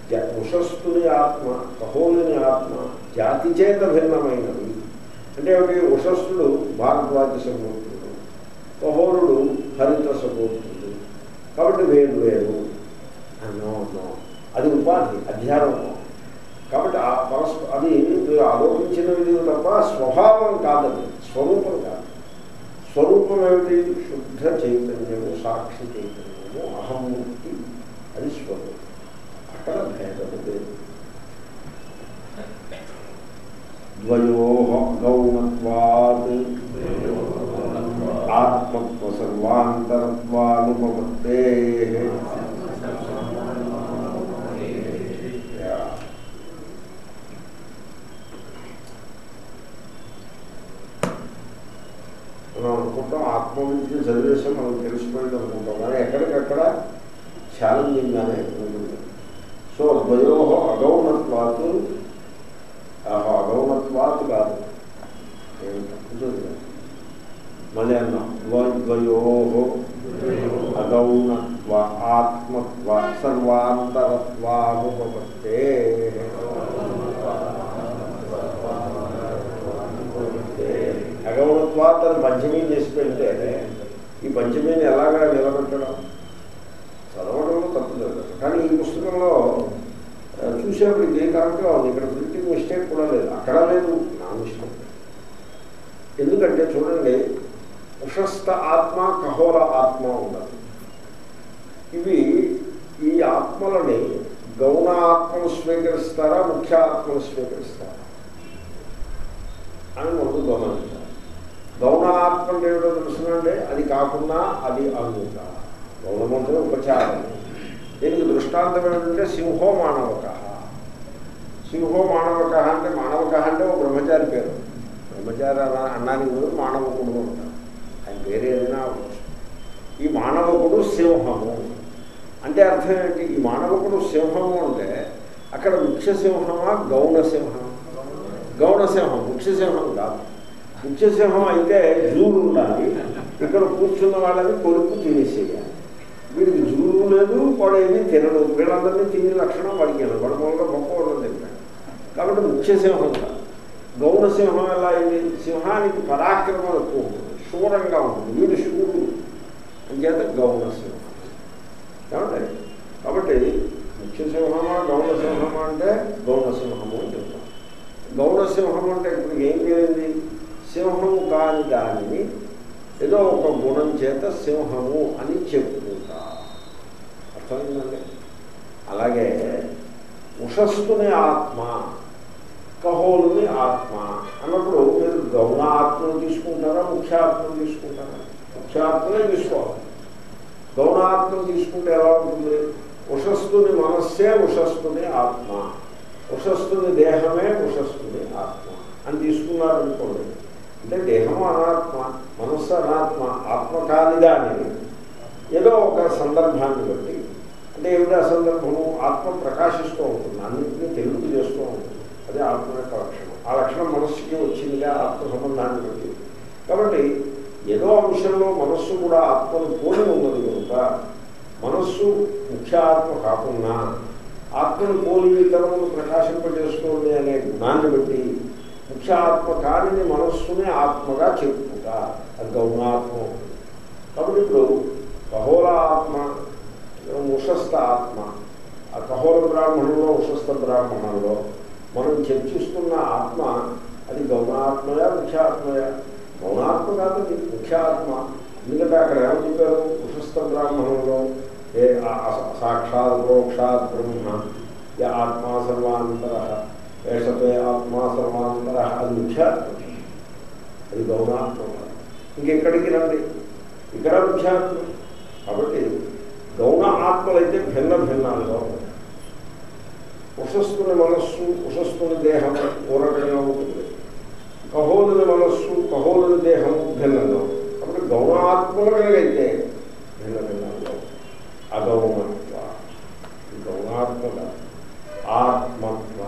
జ- ఉషస్సుని ఆత్మ కహోలుని ఆత్మ జాతి చేత భిన్నమైనవి అంటే ఏమిటి ఉషస్సుడు భారద్వాజ సమూర్తుడు కహోలుడు హరిత సమూర్తుడు కాబట్టి వేరు వేరు నో నో అది ఉపాధి అధ్యారోపం కాబట్టి ఆ పరస్ప అది మీరు ఆరోపించినది తప్ప స్వభావం కాదది స్వరూపం కాదు స్వరూపం ఏమిటి శుద్ధ చైతన్యము సాక్షి చైతన్యము అహమ్మూర్తి అది స్వరూపం అక్కడ భేదము లేదు ద్వయో గౌణత్వాత్ ఆత్మత్వ సర్వాంతరత్వానుపత్తే మనం అనుకుంటాం ఆత్మ నుంచి చదివేసాం మనం తెలిసిపోయింది అనుకుంటాం కానీ ఎక్కడికక్కడ ఛాలెంజింగ్గానే ఉంటుంది సో ద్వయో అగౌణత్వాత్ ఆహా అగౌణత్వాత్ కాదు ఏం తప్పుతుంది కాదు. మళ్ళీ అన్నాం ద్వయో అగౌణత్వ ఆత్మత్వ సర్వాంతరత్వానుపత్తే అగౌణత్వాత్ అని పంచమీ చేసి పెడితే ఈ పంచమీని ఎలాగా నిలబెట్టడం చదవడంలో తప్పు లేదు కానీ ఈ పుస్తకంలో ఆ, చూసేప్పటికి కరెక్ట్గా ఉంది ఇక్కడ ప్రింటింగ్ మిస్టేక్ కూడా లేదు అక్కడ లేదు నా మిస్టేక్ ఎందుకంటే చూడండి ఉషస్థ ఆత్మ కహోర ఆత్మ ఉండదు ఇవి ఈ ఆత్మలని గౌణ ఆత్మను స్వీకరిస్తారా ముఖ్య ఆత్మను స్వీకరిస్తారా అని ముందు గమనించాలి గౌణ ఆత్మ అంటే ఏమిటో తెలుసునంటే అది కాకుండా అది అనుక గౌణమంటే ఉపచారం దీనికి దృష్టాంతం ఏమిటంటే సింహో మానవక సింహో మానవక అంటే మానవక అంటే ఒక బ్రహ్మచారి పేరు బ్రహ్మచారి అన్న అన్నానికి కూడా మానవకుడు ఉంటారు ఆయన పేరు ఏదైనా అవ్వచ్చు ఈ మానవకుడు సింహము అంటే అర్థం ఏంటి ఈ మానవకుడు సింహము అంటే అక్కడ ముఖ్య సింహమా గౌణ సింహమా గౌణ సింహం ముఖ్య సింహం కాదు ముఖ్య సింహం అయితే జూలు ఉండాలి ఇక్కడ కూర్చున్న వాళ్ళని కొడుకు తినేసేయాలి వీడికి జూలు లేదు వాడేమి తినడు వీళ్ళందరినీ తినే లక్షణం వాడికి లేదు. వాడు మూలంగా గొప్ప వాళ్ళని తింటాడు కాబట్టి ముఖ్య సింహం కాదు గౌణ సింహం ఎలా అయింది సింహానికి పరాక్రమం ఎక్కువ ఉంటుంది శూరంగా ఉంటుంది వీడు శూరుడు అంచేత గౌణ సింహం ఏమంటే కాబట్టి ముఖ్య సింహమా గౌణ సింహమా అంటే గౌణ సింహము అని చెప్తాం గౌణ సింహం అంటే ఇప్పుడు ఏం చేయండి సింహము కాని దానిని ఏదో ఒక గుణం చేత సింహము అని చెప్పుకుంటా అర్థమైందండి అలాగే ఉషస్సుని ఆత్మ కహోలుని ఆత్మ అన్నప్పుడు మీరు గౌణ ఆత్మను తీసుకుంటారా ముఖ్య ఆత్మను తీసుకుంటారా ముఖ్య ఆత్మనే తీసుకోవాలి గౌణ ఆత్మను తీసుకుంటే ఎలా ఉంటుంది ఉషస్సుని మనస్సే ఉషస్సుని ఆత్మ ఉషస్సుని దేహమే ఉషస్సుని ఆత్మ అని తీసుకున్నారనుకోండి అంటే దేహం అనాత్మ మనస్సు అనాత్మ ఆత్మ కానిదాని ఏదో ఒక సందర్భాన్ని బట్టి అంటే ఏమిటా సందర్భము ఆత్మ ప్రకాశిస్తూ ఉంటుంది అన్నింటినీ తెలుగు చేస్తూ ఉంటుంది అదే ఆత్మ యొక్క లక్షణం ఆ లక్షణం మనస్సుకి వచ్చిందిగా ఆత్మ సంబంధాన్ని బట్టి కాబట్టి ఏదో అంశంలో మనస్సు కూడా ఆత్మను పోలి ఉన్నది కనుక మనస్సు ముఖ్య ఆత్మ కాకుండా ఆత్మను పోలి ఇతరమును ప్రకాశింపజేస్తుంది అనే గుణాన్ని బట్టి ముఖ్య ఆత్మ కానిది మనస్సునే ఆత్మగా చెప్పుట అది గౌణాత్మ అవుతుంది. కాబట్టి ఇప్పుడు కహోల ఆత్మ ఉషస్థ ఆత్మ ఆ కహోల బ్రాహ్మణంలో ఉషస్థ బ్రాహ్మణంలో మనం చర్చిస్తున్న ఆత్మ అది గౌణాత్మయా ముఖ్యాత్మయా గౌణాత్మ కాదు అది ముఖ్యాత్మ ఎందుకంటే అక్కడ ఏమని చెప్పారు ఉషస్థ బ్రాహ్మణంలో ఏ ఆ- ఆ సాక్షాత్ ప్రోక్షాత్ బ్రహ్మ ఏ ఆత్మా సర్వాంతర ఏషతే ఆత్మా సర్వాంతర అది ముఖ్యాత్మ అది గౌణాత్మ కాదు. ఇంకెక్కడికి రండి ఇక్కడ ముఖ్యాత్మ కాబట్టి గౌణ ఆత్మలైతే భిన్న భిన్నాలుగా ఉంటాయి ఉషస్సుని మనస్సు ఉషస్సుని దేహం ఓ రకంగా ఉంటుంది కహోలుని మనస్సు కహోలుని దేహం భిన్నంగా ఉంటుంది కాబట్టి గౌణ ఆత్మలు కలిగైతే భిన్న భిన్నంగా ఉంటాయి అగౌణత్వ ఈ గౌణాత్మక ఆత్మత్వ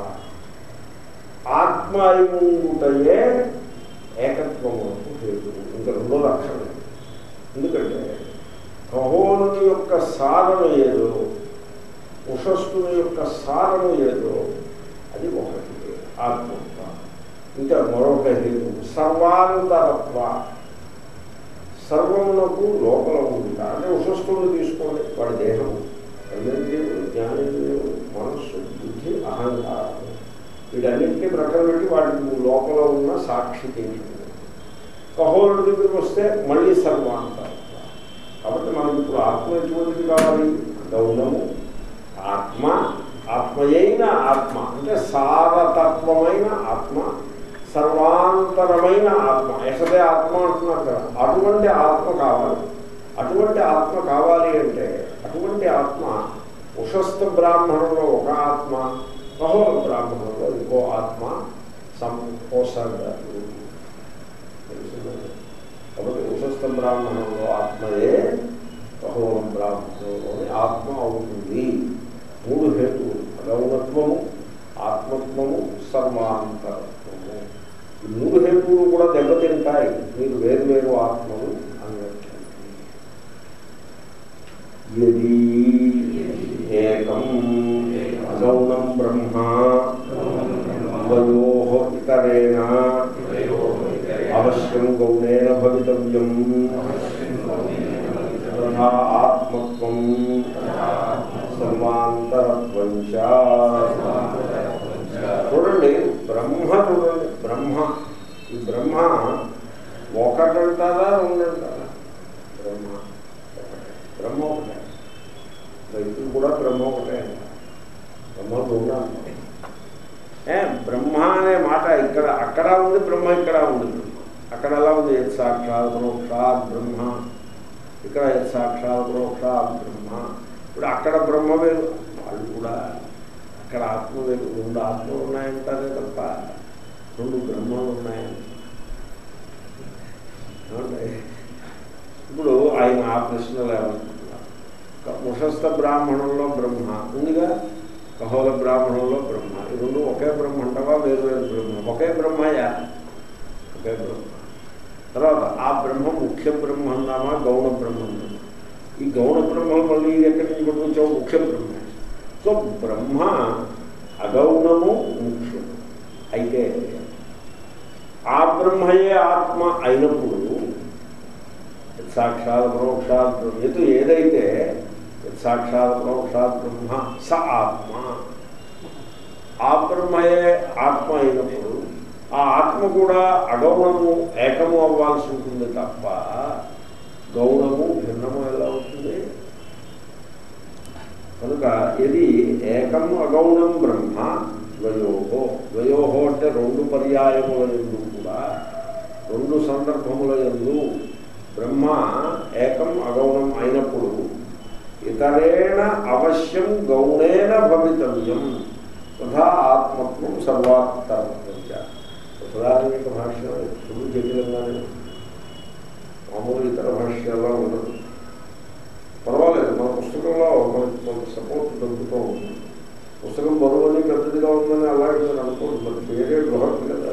ఆత్మ అయిముంగుటయే ఏకత్వములకు హేతు ఇంకా రెండో లక్షణం ఎందుకంటే కహోలుని యొక్క సాధన ఏదో ఉషస్సుని యొక్క సారము ఏదో అది ఒకటి ఆత్మత్వ ఇంకా మరొక హేతు సర్వాంతరత్వ సర్వమునకు లోపల ఉంట అంటే ఉషస్సుని తీసుకోండి వాడి దేహము కర్మేంద్రియములు జ్ఞానేంద్రియములు మనస్సు బుద్ధి అహంకారం వీటన్నింటినీ ప్రక్కన పెట్టి వాటికి లోపల ఉన్న సాక్షి తెలియదు కహోరుడి దగ్గరికి వస్తే మళ్ళీ సర్వాంతరత్వ కాబట్టి మనకి ఇప్పుడు ఆత్మ ఎటువంటిది కావాలి గౌనము ఆత్మ ఆత్మయైన ఆత్మ అంటే సారతత్వమైన ఆత్మ సర్వాంతరమైన ఆత్మ ఎసదే ఆత్మ అంటున్నారు కదా అటువంటి ఆత్మ కావాలి అటువంటి ఆత్మ కావాలి అంటే అటువంటి ఆత్మ ఉషస్థ బ్రాహ్మణంలో ఒక ఆత్మ కహోల బ్రాహ్మణంలో ఇంకో ఆత్మ సంపోసగలదు తెలుసుందండి కాబట్టి ఉషస్థ బ్రాహ్మణంలో ఆత్మయే కహోలం బ్రాహ్మణంలోని ఆత్మ అవుతుంది మూడు హేతువులు అగౌనత్వము ఆత్మత్వము సర్వాంతరత్వము ఈ మూడు హేతువులు కూడా దెబ్బతింటాయి మీరు వేరు వేరు ఆత్మలు అన్నట్టు యది ఏకం అగౌణం బ్రహ్మ ద్వయో ఇతరేణ అవశ్యం గౌణేన భవితవ్యం తథా ఆత్మత్వం సర్వాంతరత్వం చ. చూడండి బ్రహ్మ చూడండి బ్రహ్మ ఈ బ్రహ్మ ఒకటంటారా రెండంటారా బ్రహ్మ ఒకటే బ్రహ్మ ఒకటే రైతులు కూడా బ్రహ్మ ఒకటే అంటారు బ్రహ్మ రెండు అంటారు ఏ బ్రహ్మ అనే మాట ఇక్కడ అక్కడ ఉంది బ్రహ్మ ఇక్కడ ఉంది బ్రహ్మ అక్కడ ఎలా ఉంది యత్ సాక్షాత్ ప్రోక్షాత్ బ్రహ్మ ఇక్కడ యత్ సాక్షాత్ ప్రోక్షాత్ బ్రహ్మ ఇప్పుడు అక్కడ బ్రహ్మ వేరు వాళ్ళు కూడా అక్కడ ఆత్మ వేరు రెండు ఆత్మలు ఉన్నాయంటారే తప్ప రెండు బ్రహ్మలు ఉన్నాయంట ఏమండి? ఇప్పుడు ఆయన ఆ ప్రశ్నలు ఏమంటున్నారు ముషస్థ బ్రాహ్మణంలో బ్రహ్మ ఉందిగా కహోల బ్రాహ్మణంలో బ్రహ్మ ఈ రెండు ఒకే బ్రహ్మ అంటావా వేరు వేరు బ్రహ్మ ఒకే బ్రహ్మయా ఒకే బ్రహ్మ తర్వాత ఆ బ్రహ్మ ముఖ్య బ్రహ్మ అన్నామా గౌణ బ్రహ్మ అన్నామా ఈ గౌణ బ్రహ్మ మళ్ళీ ఇది ఎక్కడి నుంచి పట్టుకొచ్చావు ముఖ్య బ్రహ్మ సో బ్రహ్మ అగౌణము ముఖ్యం అయితే ఆ బ్రహ్మయే ఆత్మ అయినప్పుడు సాక్షాత్ ప్రోక్షాత్ బ్రహ్మ ఎటు ఏదైతే సాక్షాత్ ప్రోక్షాత్ బ్రహ్మ స ఆత్మ ఆ బ్రహ్మయే ఆత్మ అయినప్పుడు ఆ ఆత్మ కూడా అగౌణము ఏకము అవ్వాల్సి ఉంటుంది తప్ప గౌణము భిన్నము ఎలా అవుతుంది కనుక ఇది ఏకం అగౌణం బ్రహ్మ ద్వయోహో ద్వయోహో అంటే రెండు పర్యాయముల ఎందు కూడా రెండు సందర్భముల ఎందు బ్రహ్మ ఏకం అగౌణం అయినప్పుడు ఇతరేణ అవశ్యం గౌణేన భవితవ్యం తథా ఆత్మత్వం సర్వాత్మత్వం ప్రధానిక భాష ఎప్పుడు జటిలంగానే మామూలు ఇతర భాష్యాల్లో ఉండదు పర్వాలేదు మన పుస్తకంలో మనకి కొంత సపోర్ట్ దొరుకుతూ ఉంటుంది పుస్తకం బరువుని పెద్దదిగా ఉందని అలాగే మీరు అనుకోండి మరి పేరే బృహత్ కదా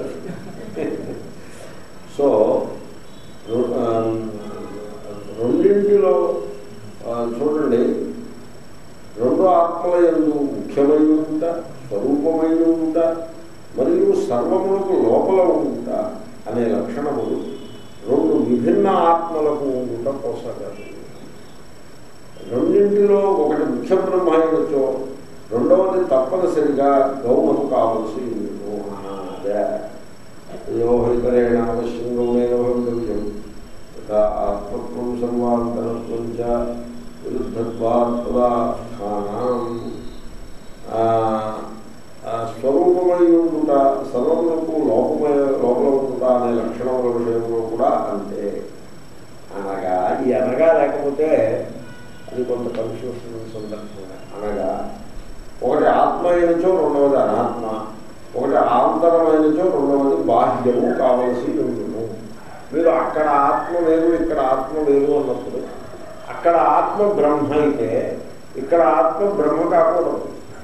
సో రు- ఆ, రెండింటిలో ఆ, చూడండి రెండు ఆత్మల ఎందు ముఖ్యమైన ఉంట స్వరూపమైన ఉంట మరియు సర్వములకు లోపల ఉంట అనే లక్షణములు రెండు విభిన్న ఆత్మలకు ఉంట పోసాగారు రెండింటిలో ఒకటి ముఖ్య బ్రహ్మ అయినచో రెండవది తప్పనిసరిగా గౌణము కావలసి ఉండును. ఆహా, అదే యోహితరేణ అవశ్యం గౌణేన భవితవ్యం తథా ఆత్మత్వం సర్వాంతరత్వం చ విరుద్ధత్వాత్మదాస్థానం స్వరూపమై ఉండుట సర్వములకు లోపమయ లోపల ఉండుట అనే లక్షణముల విషయంలో కూడా అంతే అనగా ఈ అనగా లేకపోతే అది కొంత కన్ఫ్యూషన్ సందర్భంగా అనగా ఒకటి ఆత్మ అయినచో రెండవది అనాత్మ ఒకటి ఆంతరమైనచో రెండవది బాహ్యము కావలసి ఉండును మీరు అక్కడ ఆత్మ వేరు ఇక్కడ ఆత్మ వేరు అన్నప్పుడు అక్కడ ఆత్మ బ్రహ్మ అయితే ఇక్కడ ఆత్మ బ్రహ్మ కాకూడదు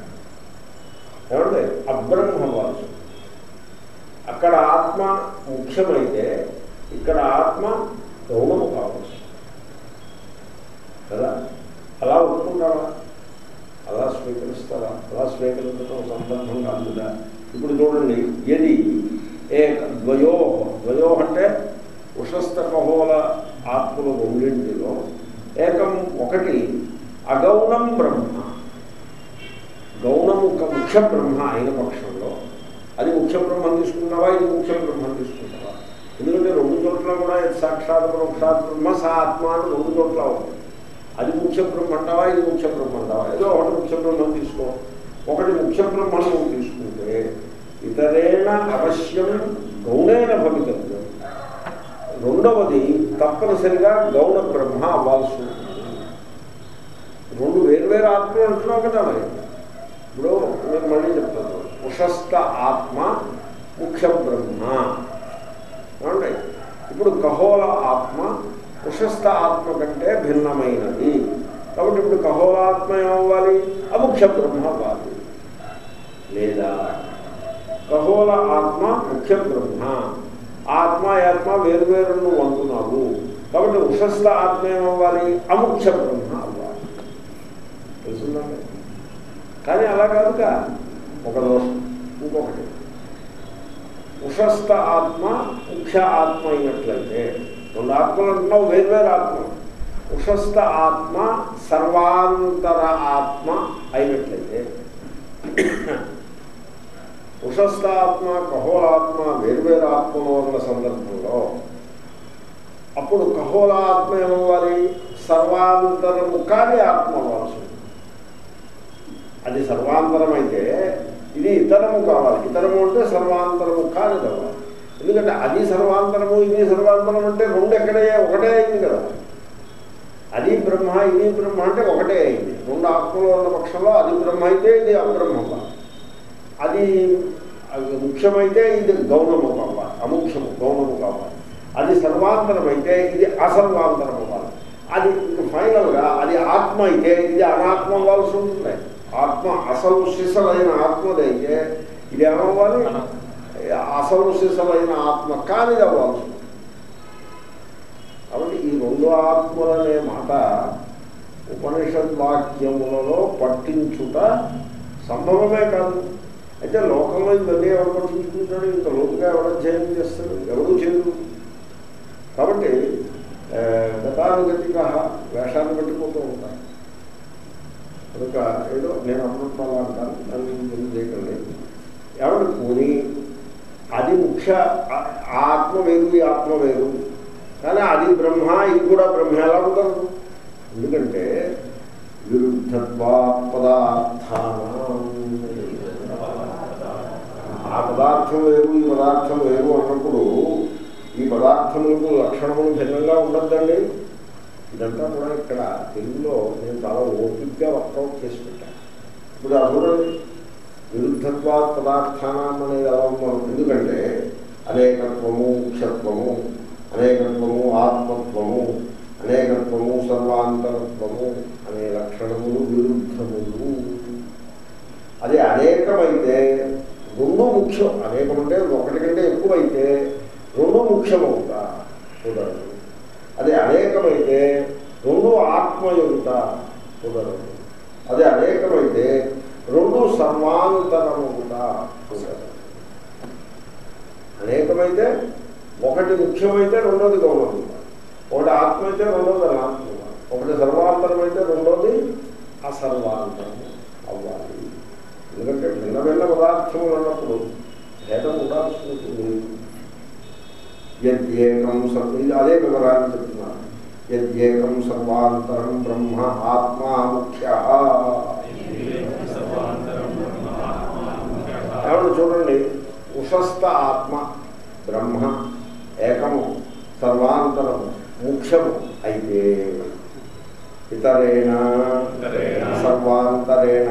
ఏమండి అబ్రహ్మ అవ్వాల్సి ఉంటుంది. అక్కడ ఆత్మ ముఖ్యమైతే ఇక్కడ ఆత్మ గౌణము కావచ్చు కదా అలా ఒప్పుకుంటావా అలా స్వీకరించాలి వస్తారా అలా స్వీకరించడం సందర్భం కాదు కదా ఇప్పుడు చూడండి ఎది ఏక ద్వయో ద్వయో అంటే ఉషస్థ కహోల ఆత్మలు రెండింటిలో ఏకం ఒకటి అగౌణం బ్రహ్మ గౌణము ఒక ముఖ్య బ్రహ్మ అయిన పక్షంలో అది ముఖ్య బ్రహ్మం తీసుకున్నావా ఇది ముఖ్య బ్రహ్మం తీసుకున్నావా ఎందుకంటే రెండు చోట్ల కూడా ఇది సాక్షాత్ పరోక్షాత్ బ్రహ్మ సా ఆత్మ అని రెండు చోట్ల ఉంది అది ముఖ్య బ్రహ్మ అంటావా ఇది ముఖ్య బ్రహ్మ అంటావా ఏదో ఒకటి ముఖ్య బ్రహ్మం తీసుకో ఒకటి ముఖ్య బ్రహ్మను నువ్వు తీసుకుంటే ఇతరేణ అవశ్యం గౌణేన భవితవ్యం రెండవది తప్పనిసరిగా గౌణ బ్రహ్మ అవ్వాల్సి ఉంటుంది రెండు వేర్వేరు ఆత్మలు అంటున్నావు కదా మరి ఇప్పుడు నేను మళ్ళీ చెప్తాను ఉషస్థ ఆత్మ ముఖ్య బ్రహ్మ ఏమండి ఇప్పుడు కహోల ఆత్మ ఉషస్థ ఆత్మ కంటే భిన్నమైనది కాబట్టి ఇప్పుడు కహోల ఆత్మ ఏమవ్వాలి అముఖ్య బ్రహ్మ అవ్వాలి లేదా కహోల ఆత్మ ముఖ్య బ్రహ్మ ఆత్మ ఆత్మ వేరువేరు నువ్వు అంటున్నావు కాబట్టి ఉషస్థ ఆత్మ ఏమవ్వాలి అముఖ్య బ్రహ్మ అవ్వాలి తెలుసుందండి కానీ అలా కాదుగా ఒక దోషం ఇంకొకటి ఉషస్థ ఆత్మ ముఖ్య ఆత్మ అయినట్లయితే రెండు ఆత్మలు అంటున్నావు వేర్వేరు ఆత్మలు ఉషస్థ ఆత్మ సర్వాంతర ఆత్మ అయినట్లయితే ఉషస్థ ఆత్మ కహోలాత్మ వేర్వేరు ఆత్మలో ఉన్న సందర్భంలో అప్పుడు కహోలాత్మ ఏమవ్వాలి సర్వాంతరము కాని ఆత్మ అవ్వాల్సి ఉంటుంది అది సర్వాంతరం అయితే ఇది ఇతరము కావాలి ఇతరము అంటే సర్వాంతరము కానిది అవ్వాలి ఎందుకంటే అది సర్వాంతరము ఇది సర్వాంతరం అంటే రెండు ఎక్కడే ఒకటే అయింది కదా అది బ్రహ్మ ఇది బ్రహ్మ అంటే ఒకటే అయింది రెండు ఆత్మలో ఉన్న పక్షంలో అది బ్రహ్మ అయితే ఇది అబ్రహ్మ అవ్వాలి అది అది ముఖ్యమైతే ఇది గౌణము కావాలి అముఖ్యము గౌణము కావాలి అది సర్వాంతరం అయితే ఇది అసర్వాంతరం అవ్వాలి అది ఫైనల్గా అది ఆత్మ అయితే ఇది అనాత్మ అవ్వాల్సి ఉంటుంది ఆత్మ అసలు శిశలైన ఆత్మదైతే ఇది ఏమవ్వాలి అసలు శిశలైన ఆత్మ కానిది అవ్వాల్సి ఉంటుంది కాబట్టి ఈ రెండు ఆత్మలనే మాట ఉపనిషద్ వాక్యములలో పట్టించుట సంభవమే కాదు అయితే లోకంలో ఇవన్నీ ఎవరు పట్టించుకుంటాడు ఇంత లోతుగా ఎవరు అధ్యయనం చేస్తాడు ఎవరు చేయరు కాబట్టి గతానుగతిగా వేషాన్ని పట్టిపోతూ ఉంటారు కనుక ఏదో నేను అమృతం అలా అంటాను దాని గురించి ఏం చేయకండి ఎవరు పోని అది ముఖ్య ఆ- ఆ ఆత్మ వేరు ఈ ఆత్మ వేరు కానీ అది బ్రహ్మ ఇది కూడా బ్రహ్మ ఎలా ఉండదు ఎందుకంటే విరుద్ధత్వా పదార్థానం ఆ పదార్థం వేరు ఈ పదార్థం వేరు అన్నప్పుడు ఈ పదార్థములకు లక్షణములు భిన్నంగా ఉండద్దండి ఇదంతా కూడా ఇక్కడ తెలుగులో నేను చాలా ఓపికగా వర్కౌట్ చేసి పెట్టాను ఇప్పుడు ఆ చూడండి విరుద్ధత్వా పదార్థానం అనేది ఎలా ఉన్నాం ఎందుకంటే అనేకత్వము ముఖ్యత్వము అనేకత్వము ఆత్మత్వము అనేకత్వము సర్వాంతరత్వము అనే లక్షణములు విరుద్ధములు అది అనేకమైతే రెండు ముఖ్యం అనేకం అంటే ఒకటి కంటే ఎక్కువైతే రెండు ముఖ్యమవుతా కుదరదు అది అనేకమైతే రెండు ఆత్మయుత కుదరదు అది అనేకమైతే రెండు సర్వాంతరముట కుదరదు అనేకమైతే ఒకటి ముఖ్యమైతే రెండోది గౌరవం ఒకటి ఆత్మ అయితే రెండోది అనాత్మ ఒకటి సర్వాంతరం అయితే రెండోది అసర్వాంతరము అవ్వాలి ఎందుకంటే భిన్న భిన్న పదార్థములు అన్నప్పుడు భేదం ఉండాల్సి ఉంటుంది యద్యేకం సర్వ ఇది అదే వివరాన్ని చెప్తున్నారు యద్యేకం సర్వాంతరం బ్రహ్మ ఆత్మా ముఖ్య ఏమన్నా చూడండి ఉషస్థ ఆత్మ బ్రహ్మ ఏకము సర్వాంతరము ముఖ్యము అయితే ఇతరేణ సర్వాంతరేణ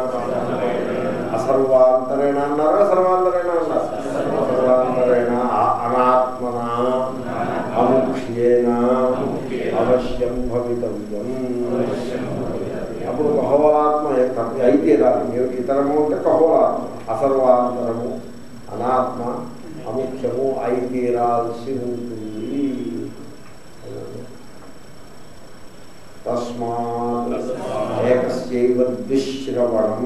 అసర్వాంతరేణ అన్నారా సర్వాంతరేణ అన్నారా సర్వాంతరేణ ఆ- అనాత్మన అముఖ్యేన అవశ్యం భవితవ్యం అప్పుడు కహోలాత్మ అయితే ఇతరము అంటే కహోలాత్మ అసర్వాంతరము అనాత్మ అముఖ్యము అయితీరాల్సి ఉంటుంది తస్మాత్ ఏకస్యైవ ద్విశ్రవణం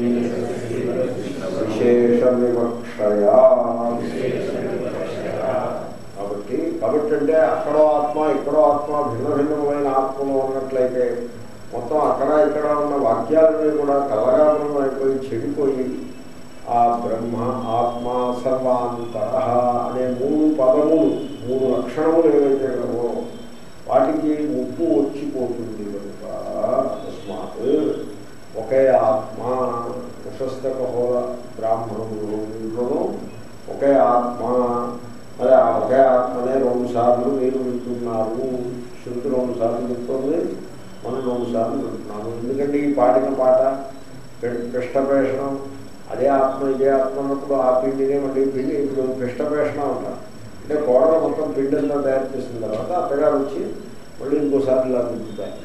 విశేష వివక్షయా కాబట్టి కాబట్టి అంటే అక్కడో ఆత్మ ఇక్కడో ఆత్మ భిన్న భిన్నమైన ఆత్మలు ఉన్నట్లయితే మొత్తం అక్కడ ఇక్కడ ఉన్న వాక్యాలని కూడా కలగాపురం అయిపోయి చెడిపోయి ఆ బ్రహ్మ ఆత్మ సర్వాంతర అనే మూడు పదములు మూడు లక్షణములు ఏవైతే కలవో వాటికి ముప్పు వచ్చిపోతుంది కనుక తస్మాత్ ఒకే ఆత్మ ప్రశస్త కహోర బ్రాహ్మణులు ఒకే ఆత్మ మరి ఆ ఒకే ఆత్మనే రెండు సార్లు మీరు వింటున్నారు శృతి రెండు సార్లు చెప్తుంది మనం రెండు సార్లు వింటున్నాము ఎందుకంటే ఈ పాడిన పాట పిష్టపేషణం అదే ఆత్మ ఇదే ఆత్మ అన్నప్పుడు ఆ పిండినే మళ్ళీ పిండి ఇప్పుడు పిష్టపేషణం అంటారు అంటే కోడలు మొత్తం పిండి అంతా తయారు చేసిన తర్వాత అత్తగారు వచ్చి మళ్ళీ ఇంకోసారి ఇలా దింపుతారు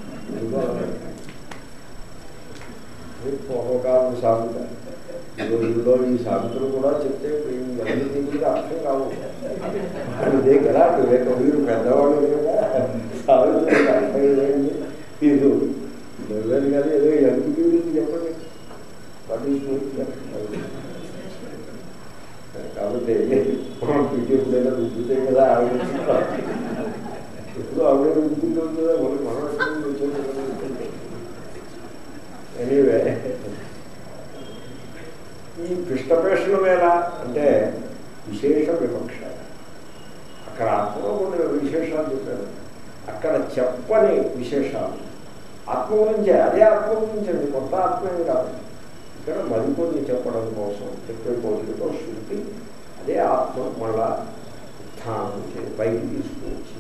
పూర్వకాలం సాగుతాయి ఈ రోజుల్లో ఈ సాగుతులు కూడా చెప్తే ఎవరి దగ్గరికి అర్థం కావు అదే కదా లేక మీరు పెద్దవాళ్ళు కదా సాగుతులు అర్థం ఏంటి మీరు ఎవరు కానీ ఏదో ఎంపీ గురించి చెప్పండి వాట్ ఈస్ కాబట్టి మనం పీటీఎఫ్లైనా రుద్దుతే కదా ఆవిడ ఎప్పుడు ఆవిడ రుద్దుతుంది కదా మరి మనం ఎనీవే ఈ పిష్టపేషణ వేళ అంటే విశేష వివక్ష అక్కడ ఆత్మలో కొన్ని విశేషాలు చెప్పారు అక్కడ చెప్పని విశేషాలు ఆత్మ గురించే అదే ఆత్మ గురించండి కొత్త ఆత్మ ఏమి కాదు ఇక్కడ మరికొన్ని చెప్పడం కోసం చెప్పే కోరికతో శృతి అదే ఆత్మ మళ్ళా ఉత్థానం చేసి పైకి తీసుకువచ్చి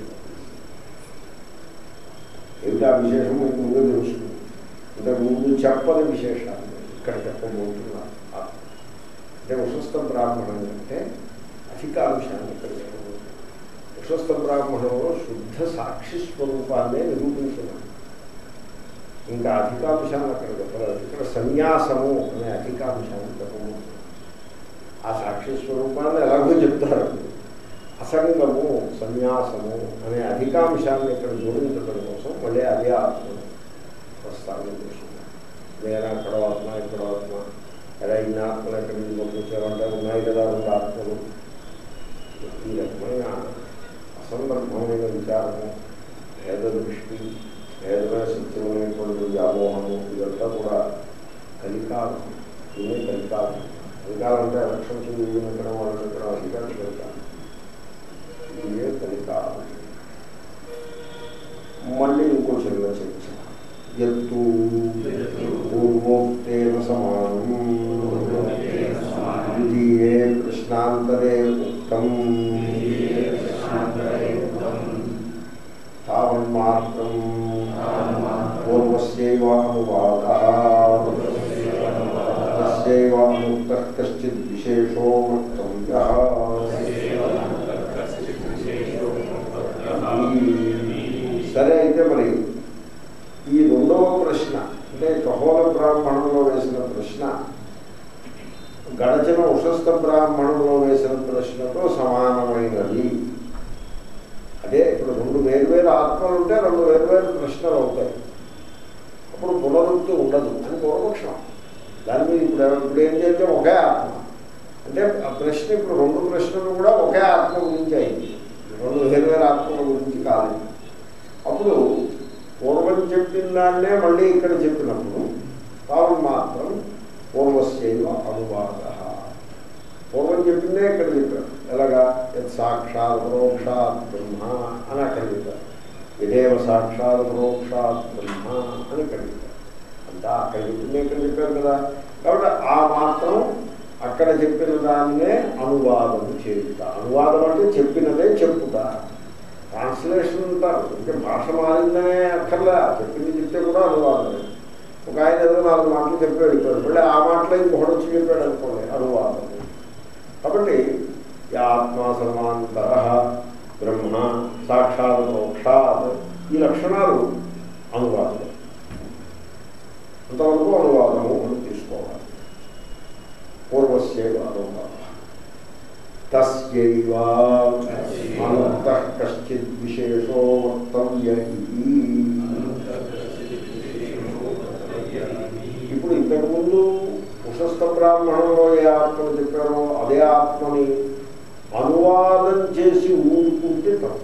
ఏమిటా విశేషం మీకు ముందు తెలుస్తుంది ఇంతకు ముందు చెప్పని విశేషాలు ఇక్కడ చెప్పబోతున్నారు ఆత్మ అంటే ఉషస్థ బ్రాహ్మణం అంటే అధికాంశాన్ని ఇక్కడ చెప్పబోతున్నారు ఉషస్థ బ్రాహ్మణంలో శుద్ధ సాక్షి స్వరూపాన్నే నిరూపించినారు ఇంకా అధికాంశాన్ని అక్కడ చెప్పలేదు ఇక్కడ సన్యాసము అనే అధికాంశాన్ని చెప్పబోతున్నారు ఆ సాక్షి స్వరూపాన్ని ఎలాగో చెప్తారు అసంగము సన్యాసము అనే అధికాంశాన్ని ఇక్కడ జోడించడం కోసం మళ్ళీ అదే ఆత్మ ప్రస్తావన చేస్తున్నారు వేరే అక్కడ ఆత్మ ఇక్కడ ఆత్మ ఎలా ఇన్ని ఆత్మలు ఎక్కడి నుంచి పంపించారంటే ఉన్నాయి కదా రెండు ఆత్మలు ఈ రకమైన అసందర్భమైన విచారము భేద దృష్టి భేదమైన సత్యమైనటువంటి వ్యామోహము ఇదంతా కూడా కలికాలం ఇదే కలికాలం కలికాలం అంటే ఎలక్షన్స్ ఎన్నికడం వాళ్ళు ఎక్కడం అధికారం కలికాలం ఇదే కలికాలం మళ్ళీ ఇంకో చిన్న చర్చ ఎత్తు పూర్వోక్తేన సమానం ద్వితీయే కృష్ణాంతరే ఉక్తం తావన్మాత్రం పూర్వస్యైవ అనువాద తస్యైవ అనుక్త కశ్చిద్ విశేషో వక్తవ్య సరే అయితే మరి ఈ రెండవ ప్రశ్న అంటే కహోల బ్రాహ్మణంలో వేసిన ప్రశ్న గడచిన ఉషస్థ బ్రాహ్మణంలో వేసిన ప్రశ్నతో సమానమైనది అదే ఇప్పుడు రెండు వేరువేరు ఆత్మలు ఉంటే రెండు వేరువేరు ప్రశ్నలు అవుతాయి అప్పుడు పునరుక్తి ఉండదు అని పూర్వపక్షం దాని మీద ఇప్పుడు ఇప్పుడు ఏం చేస్తే ఒకే ఆత్మ అంటే ఆ ప్రశ్న ఇప్పుడు రెండు ప్రశ్నలు కూడా ఒకే ఆత్మ గురించి అయింది రెండు వేరువేరు ఆత్మల గురించి కాలేదు అప్పుడు పూర్వం చెప్పిన దాన్నే మళ్ళీ ఇక్కడ చెప్పినప్పుడు తాను మాత్రం పూర్వస్యైవ అనువాద పూర్వం చెప్పిందే ఇక్కడ చెప్పారు ఎలాగా యత్ సాక్షాత్ పరోక్షాత్ బ్రహ్మ అని అక్కడ చెప్పారు ఇదేవ సాక్షాత్ పరోక్షాత్ బ్రహ్మ అని ఇక్కడ చెప్పారు అంతా అక్కడ చెప్పిందే ఇక్కడ చెప్పారు కదా కాబట్టి ఆ మాత్రం అక్కడ చెప్పిన దాన్నే అనువాదం చేయుట అనువాదం అంటే చెప్పినదే చెప్పుట ట్రాన్స్లేషన్ అంటారు అంటే భాష మారిందనే అక్కర్లే చెప్పింది చెప్తే కూడా అనువాదమే ఒక ఆయన ఏదో నాలుగు మాటలు చెప్పి వెళ్ళిపోయాడు మళ్ళీ ఆ మాటలో ఇంకొకటి వచ్చి చెప్పాడు అనుకోండి అనువాదం కాబట్టి ఈ ఆత్మ సమాంతర బ్రహ్మ సాక్షాత్ మోక్షాత్ ఈ లక్షణాలు అనువాదం అంతవరకు అనువాదము అని తీసుకోవాలి పూర్వస్యైవ అనువాద తస్యైవ అనంతః కశ్చిద్ విశేషో వక్తవ్య ఇతి వంశస్థ బ్రాహ్మణంలో ఏ ఆత్మను చెప్పారో అదే ఆత్మని అనువాదం చేసి ఊరుకుంటే తప్పు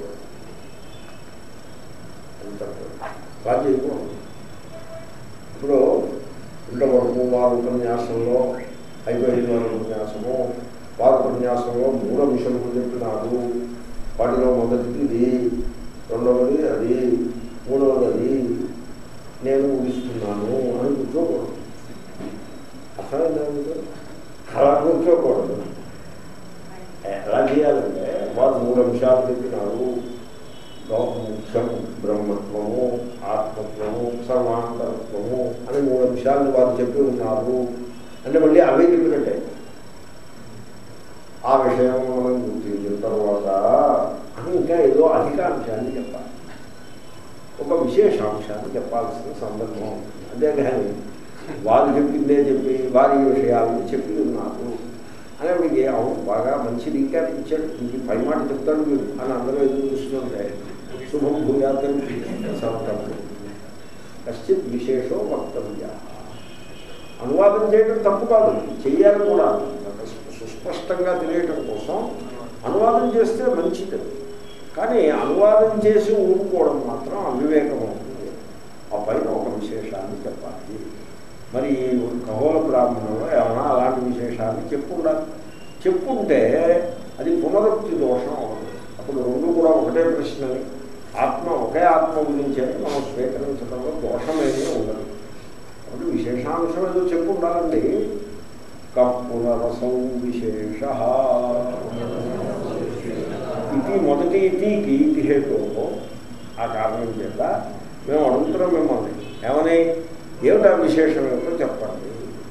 అది తప్పు బాగా చేయకూడదు ఇప్పుడు ఇంతవరకు వారు ఉపన్యాసంలో అయిపోయింది వారి ఉపన్యాసము వారి ఉపన్యాసంలో మూడు అంశములు చెప్పినారు వాటిలో మొదటిది ఇది రెండవది అది మూడవది అది నేను ఊహిస్తున్నాను అని కూర్చోకూడదు అసలు అలా కూర్చోకూడదు ఎలా చేయాలంటే వారు మూడు అంశాలు చెప్పినారు ముఖ్యం బ్రహ్మత్వము ఆత్మత్వము సర్వాంతరత్వము అని మూడు అంశాలను వారు చెప్పి ఉన్నారు అంటే మళ్ళీ అవే చెప్పినట్టే ఆ విషయం మనం గుర్తించిన తర్వాత అని ఇంకా ఏదో అధిక అంశాన్ని చెప్పాలి ఒక విశేషాంశాన్ని చెప్పాల్సిన సందర్భం ఉంటుంది అంతేగాని వారు చెప్పిందే చెప్పి వారి విషయాలను చెప్పి ఉన్నారు అని మీకు అవును బాగా మంచి రీక్యాప్ ఇచ్చాడు ఇంక పై మాట చెప్తాడు మీరు అని అందరూ ఎదురు చూస్తుంటే శుభం భూయాతం సమర్థం కశ్చిత్ విశేషో వక్తవ్య అనువాదం చేయడం తప్పు కాదు చెయ్యాలి కూడా సుస్పష్టంగా తెలియటం కోసం అనువాదం చేస్తే మంచిది కానీ అనువాదం చేసి ఊరుకోవడం మాత్రం అవివేకం అవుతుంది ఆ పైన ఒక విశేషాన్ని చెప్పాలి మరి ఖగోళ బ్రాహ్మణంలో ఏమైనా అలాంటి విశేషాన్ని చెప్పుండాలి చెప్పుంటే అది పునరుక్తి దోషం అవ్వదు అప్పుడు రెండు కూడా ఒకటే ప్రశ్నని ఆత్మ ఒకే ఆత్మ గురించి మనం స్వీకరించడంలో దోషమేమీ ఉండదు కాబట్టి విశేషాంశం ఏదో చెప్పు ఉండాలండి కపునరసం విశేష ఇది మొదటి ఇటీకి ఇతి హేతు ఆ కారణం చేత మేము అడుగుతున్నాం మిమ్మల్ని ఏమని ఏమిటా విశేషం ఏమిటో చెప్పండి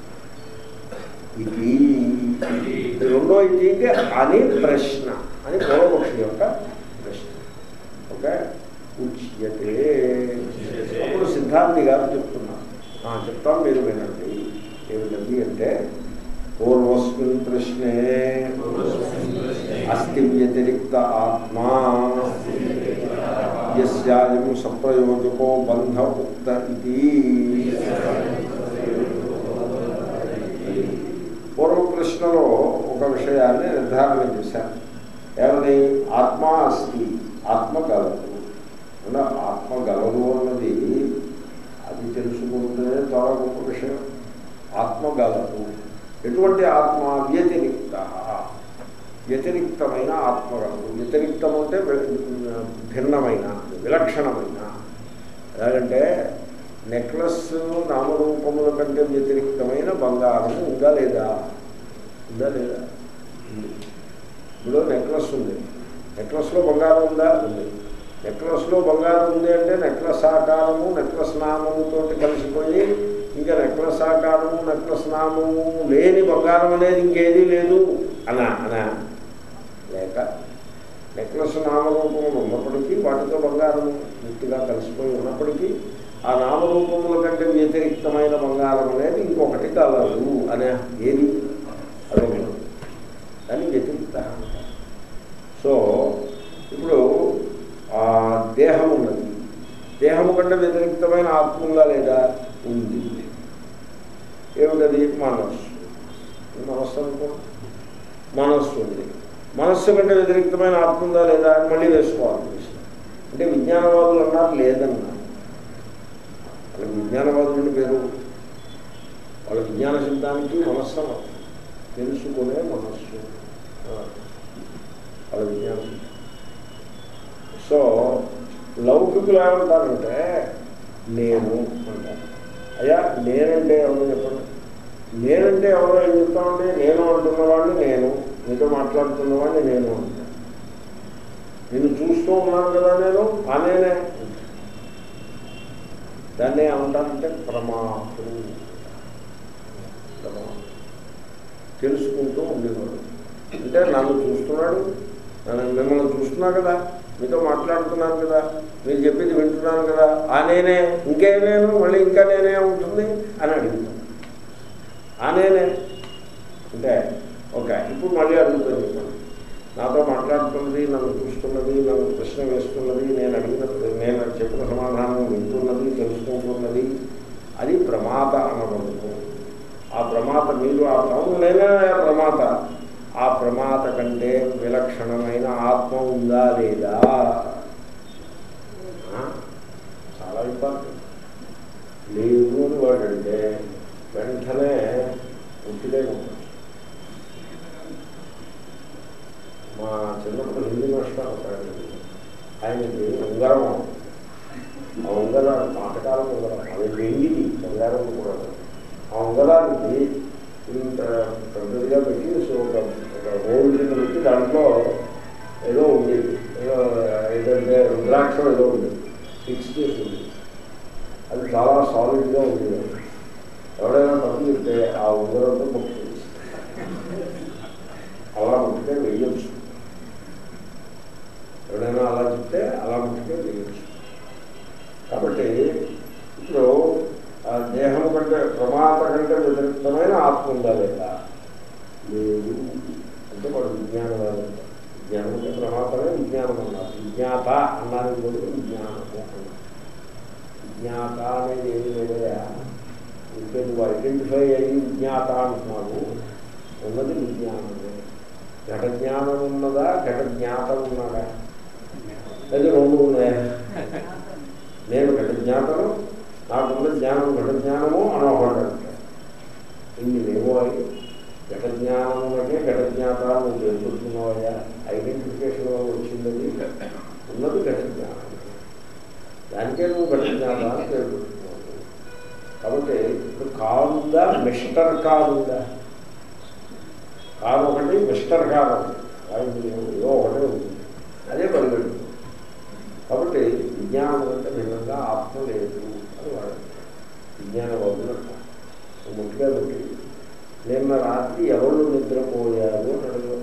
ఇది రెండో ఇటీకి అని ప్రశ్న అని పూర్వపక్షి యొక్క ప్రశ్న ఓకే ఉచ్యతే అప్పుడు సిద్ధాంతి గారు చెప్తున్నారు ఆ, చెప్తాం మీరు వినండి ఏమిటండి అంటే పూర్వస్మిన్ ప్రశ్నే అస్థి వ్యతిరిక్త ఆత్మా యస్యాయం సప్రయోజకో బంధ ఉక్త ఇది పూర్వ ప్రశ్నలో ఒక విషయాన్ని నిర్ధారణ చేశాను ఏమని ఆత్మ అస్తి ఆత్మ గలదు అంటే ఆత్మ గలదు అన్నది అది తెలుసుకుంటే చాలా గొప్ప విషయం ఆత్మ గలదు ఎటువంటి ఆత్మ వ్యతిరిక్త వ్యతిరిక్తమైన ఆత్మ గలదు వ్యతిరిక్తం అంటే వి- భిన్నమైన విలక్షణమైన ఎలాగంటే నెక్లెస్ నామరూపముల కంటే వ్యతిరిక్తమైన బంగారం ఉందా లేదా ఉందా లేదా ఉంది ఇప్పుడు నెక్లెస్ ఉంది నెక్లెస్లో బంగారం ఉందా ఉంది నెక్లెస్లో బంగారం ఉంది అంటే నెక్లెస్ ఆకారము నెక్లెస్ నామముతో కలిసిపోయి ఇంకా నెక్లెస్ ఆకారము నెక్లెస్ నామము లేని బంగారం అనేది ఇంకేదీ లేదు అనా అనా లేక నెక్లెస్ నామరూపములు ఉన్నప్పటికీ వాటితో బంగారం పూర్తిగా కలిసిపోయి ఉన్నప్పటికీ ఆ నామరూపముల కంటే వ్యతిరిక్తమైన బంగారం అనేది ఇంకొకటి కలదు అనే ఏది అదొకటి దాన్ని వ్యతిరిక్త అంటారు సో ఇప్పుడు ఆ దేహం ఉన్నది దేహము కంటే వ్యతిరిక్తమైన ఆత్మ ఉందా లేదా ఉంది ఏమిటది మనస్సు మనస్సు అనుకో మనస్సు ఉంది మనస్సు కంటే వ్యతిరిక్తమైన ఆత్మ ఉందా లేదా అని మళ్ళీ వేసుకోవాలి ప్రశ్న. అంటే విజ్ఞానవాదులు అన్నారు లేదన్నారు వాళ్ళకి విజ్ఞానవాదులు అని పేరు వాళ్ళ విజ్ఞాన శబ్దానికి మనస్సు అని అర్థం. తెలుసుకునే మనస్సు ఆ, వాళ్ళ విజ్ఞానం సో లౌకికులు ఏమంటారంటే నేను అంటారు అయ్యా నేనంటే ఎవరో చెప్పండి నేనంటే ఎవరో ఏం చెప్తామండి నేను అంటున్నవాడిని నేను మీతో మాట్లాడుతున్నవాడిని నేను అంటాను నేను చూస్తూ ఉన్నాను కదా నేను ఆ నేనే దాన్ని ఏమంటారంటే ప్రమాతులు ప్రమాతులు. తెలుసుకుంటూ ఉండేవాడు అంటే నన్ను చూస్తున్నాడు నన్ను మిమ్మల్ని చూస్తున్నా కదా మీతో మాట్లాడుతున్నాను కదా మీరు చెప్పింది వింటున్నాను కదా ఆ నేనే ఇంకే నేను మళ్ళీ ఇంకా నేనే ఉంటుంది అని అడుగుతాను ఆ నేనే అంటే ఓకే ఇప్పుడు మళ్ళీ అడుగుతాను చెప్పండి నాతో మాట్లాడుతున్నది నన్ను చూస్తున్నది నన్ను ప్రశ్న వేస్తున్నది నేను అడిగిన నేను చెప్పిన సమాధానం వింటున్నది తెలుసుకుంటున్నది అది ప్రమాద అనబడుతుంది ఆ ప్రమాత మీరు ఆ అవును నేనే ఆ ప్రమాత ఆ ప్రమాత కంటే విలక్షణమైన ఆత్మ ఉందా లేదా ఆ? చాలా ఇంపార్టెంట్ లేదు అని వాడు అంటే వెంటనే ఉట్టిదే ఉంటుంది మా చిన్నప్పుడు హిందీ మాస్టర్ ఒక ఆయన ఉండేవాడు. ఆయనకి ఉంగరం ఆ ఉంగరాలు పాతకాలం ఉంగరం అది వెండిది బంగారం కూడా ఆ ఉంగరానికి ఇంత పెద్దదిగా పెట్టి సో ఒక ఒక హోల్ కింద పెట్టి దాంట్లో ఏదో ఉండేది ఏదో ఏదంటే రుద్రాక్షం ఏదో ఉండేది ఫిక్స్ చేసి ఉంది అది చాలా సాలిడ్గా ఉండేది ఎవరైనా తప్పు చెప్తే ఆ ఉంగరంతో ముక్తి అలా ముట్టితే వేయచ్చు ఎవరైనా అలా చెప్తే అలా ముట్టితే వేయచ్చు కాబట్టి ఇప్పుడు ఆ దేహం కంటే ప్రమాత కంటే వ్యతిరేక్తమైన ఆత్మ ఉందా లేదా లేదు అంటే వాడు విజ్ఞానవాదం విజ్ఞానం అంటే ప్రమాతమే విజ్ఞానం అన్నారు విజ్ఞాత అన్నానికి బదులు విజ్ఞానము అన్నారు విజ్ఞాత అనేది ఏమి లేదయా ఇంకే నువ్వు ఐడెంటిఫై అయ్యి విజ్ఞాత అంటున్నావు ఉన్నది విజ్ఞానమే ఘట జ్ఞానం ఉన్నదా ఘట జ్ఞాతం ఉన్నదా అది రెండు ఉన్నాయా నేను ఘట జ్ఞాతను నాకున్న జ్ఞానం ఘట జ్ఞానము అనవహండి ఇన్ని లేవో అయి ఘట జ్ఞానములకే ఘట జ్ఞాత నువ్వు తెలుసుకున్నావయ్యా ఐడెంటిఫికేషన్ వల్ల వచ్చిందని ఉన్నది ఘట జ్ఞానం దానికే నువ్వు ఘట జ్ఞాత అని తెలుసుకున్నావు కాబట్టి ఇప్పుడు కారుందా మిస్టర్ కారుందా కారు ఒకటి మిస్టర్ కారు ఒకటి కారు ఏదో ఒకటే ఉంటుంది అదే పరిగెడు కాబట్టి విజ్ఞానం అంటే భిన్నంగా ఆత్మ లేదు అని వాడు విజ్ఞానం అవుతున్నట్ట ముట్టిగా పెట్టి నిన్న రాత్రి ఎవరు నిద్రపోయారు అని అడిగారు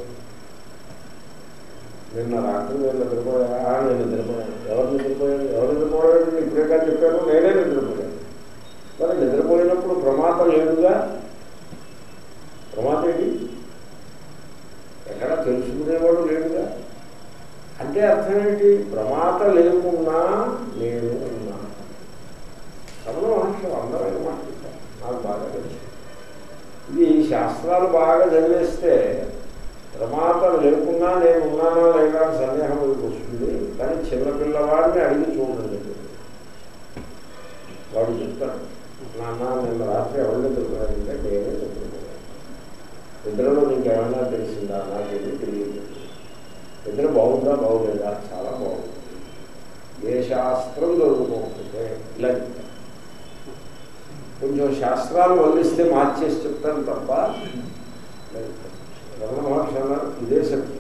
నిన్న రాత్రి నేను నిద్రపోయా ఆ, నేను నిద్రపోయాను ఎవరు నిద్రపోయారు ఎవరు నిద్రపోయారు ఇప్పుడే కాదు చెప్పాను నేనే నిద్రపోయాను మరి నిద్రపోయినప్పుడు ప్రమాదం లేదుగా ప్రమాదం ఏంటి ఎక్కడ తెలుసుకునేవాడు లేడుగా అంటే అర్థం ఏంటి ప్రమాద లేకున్నా నేను ఉన్నాను రమణ మహర్షి అందమైన మాట చెప్పారు. నాకు బాగా తెలుసు ఇది శాస్త్రాలు బాగా చదివేస్తే ప్రమాదం లేకున్నా నేను ఉన్నానా లేదా అని సందేహం మీకు వస్తుంది కానీ చిన్నపిల్లవాడిని అడిగి చూడండి వాడు చెప్తాడు నాన్న నిన్న రాత్రి ఎవరు నిద్రపోయారంటే నేనే నిద్రపోయాను నిద్రలో నీకు ఏమన్నా తెలిసిందా నాకేమీ తెలియదు నిద్ర బాగుందా బాగులేదా చాలా బాగుంది ఏ శాస్త్రం దొరుకుతుంటే ఇలా చెప్తాను కొంచెం శాస్త్రాలు వల్లిస్తే మార్చేసి చెప్తాను తప్ప ఇలా చెప్తాను. రమణ మహర్షి అన్నారు ఇదే సత్యం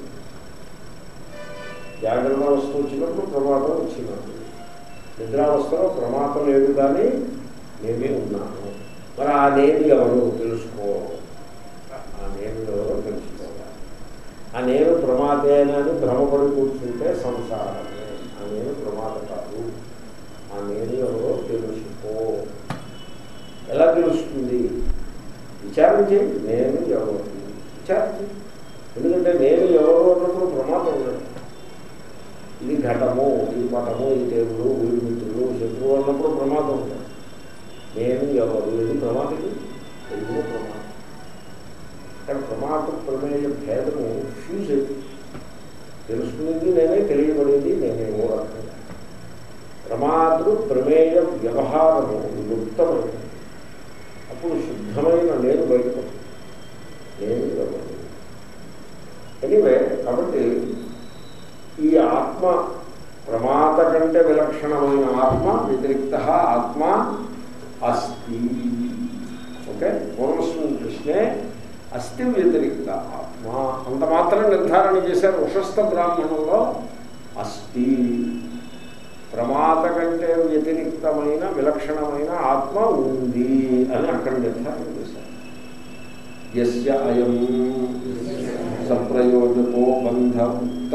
జాగ్రత్త అవస్థ వచ్చినప్పుడు ప్రమాదం వచ్చినప్పుడు నిద్రావస్థలో ప్రమాదం లేదు కానీ నేనే ఉన్నాను మరి ఆ నేను ఎవరు తెలుసుకో ఆ నేను ఎవరో తెలుసుకోవాలి ఆ నేను ప్రమాదేనని భ్రమపడి కూర్చుంటే సంసారమే ఆ నేను ప్రమాద కాదు ఆ నేను ఎవరో తెలుసుకో ఎలా తెలుస్తుంది విచారం చేయండి నేను ఎవరు విచారం చేయండి ఎందుకంటే నేను ఎవరు అన్నప్పుడు ప్రమాదం ఉండదు ఇది ఘటము ఈ పటము ఈ టేబుల్ వీడి మిత్రులు శత్రువు అన్నప్పుడు ప్రమాదం ఉండదు నేను ఎవరు ఇది ప్రమాదకి ఇది కూడా ప్రమాదం ఇక్కడ ప్రమాద ప్రమేయ భేదము ఫ్యూజ్ అయిపోయింది తెలుసుకునేది నేనే తెలియబడేది నేనేమో రకంగా ప్రమాదుడు ప్రమేయ వ్యవహారము విముక్తమైనది అప్పుడు శుద్ధమైన నేను బయటకు నేను ఎవరు ఎనివే కాబట్టి ఈ ఆత్మ ప్రమాద కంటే విలక్షణమైన ఆత్మ వ్యతిరిక్త ఆత్మ అస్తి ఓకే పూర్వస్మిన్ కృష్ణే అస్థి వ్యతిరిక్త ఆత్మ అంత మాత్రం నిర్ధారణ చేశారు ఉషస్థ బ్రాహ్మణంలో అస్థి ప్రమాద కంటే వ్యతిరిక్తమైన విలక్షణమైన ఆత్మ ఉంది అని అక్కడ నిర్ధారణ చేశారు యస్య అయం సప్రయోజకో బంధముక్త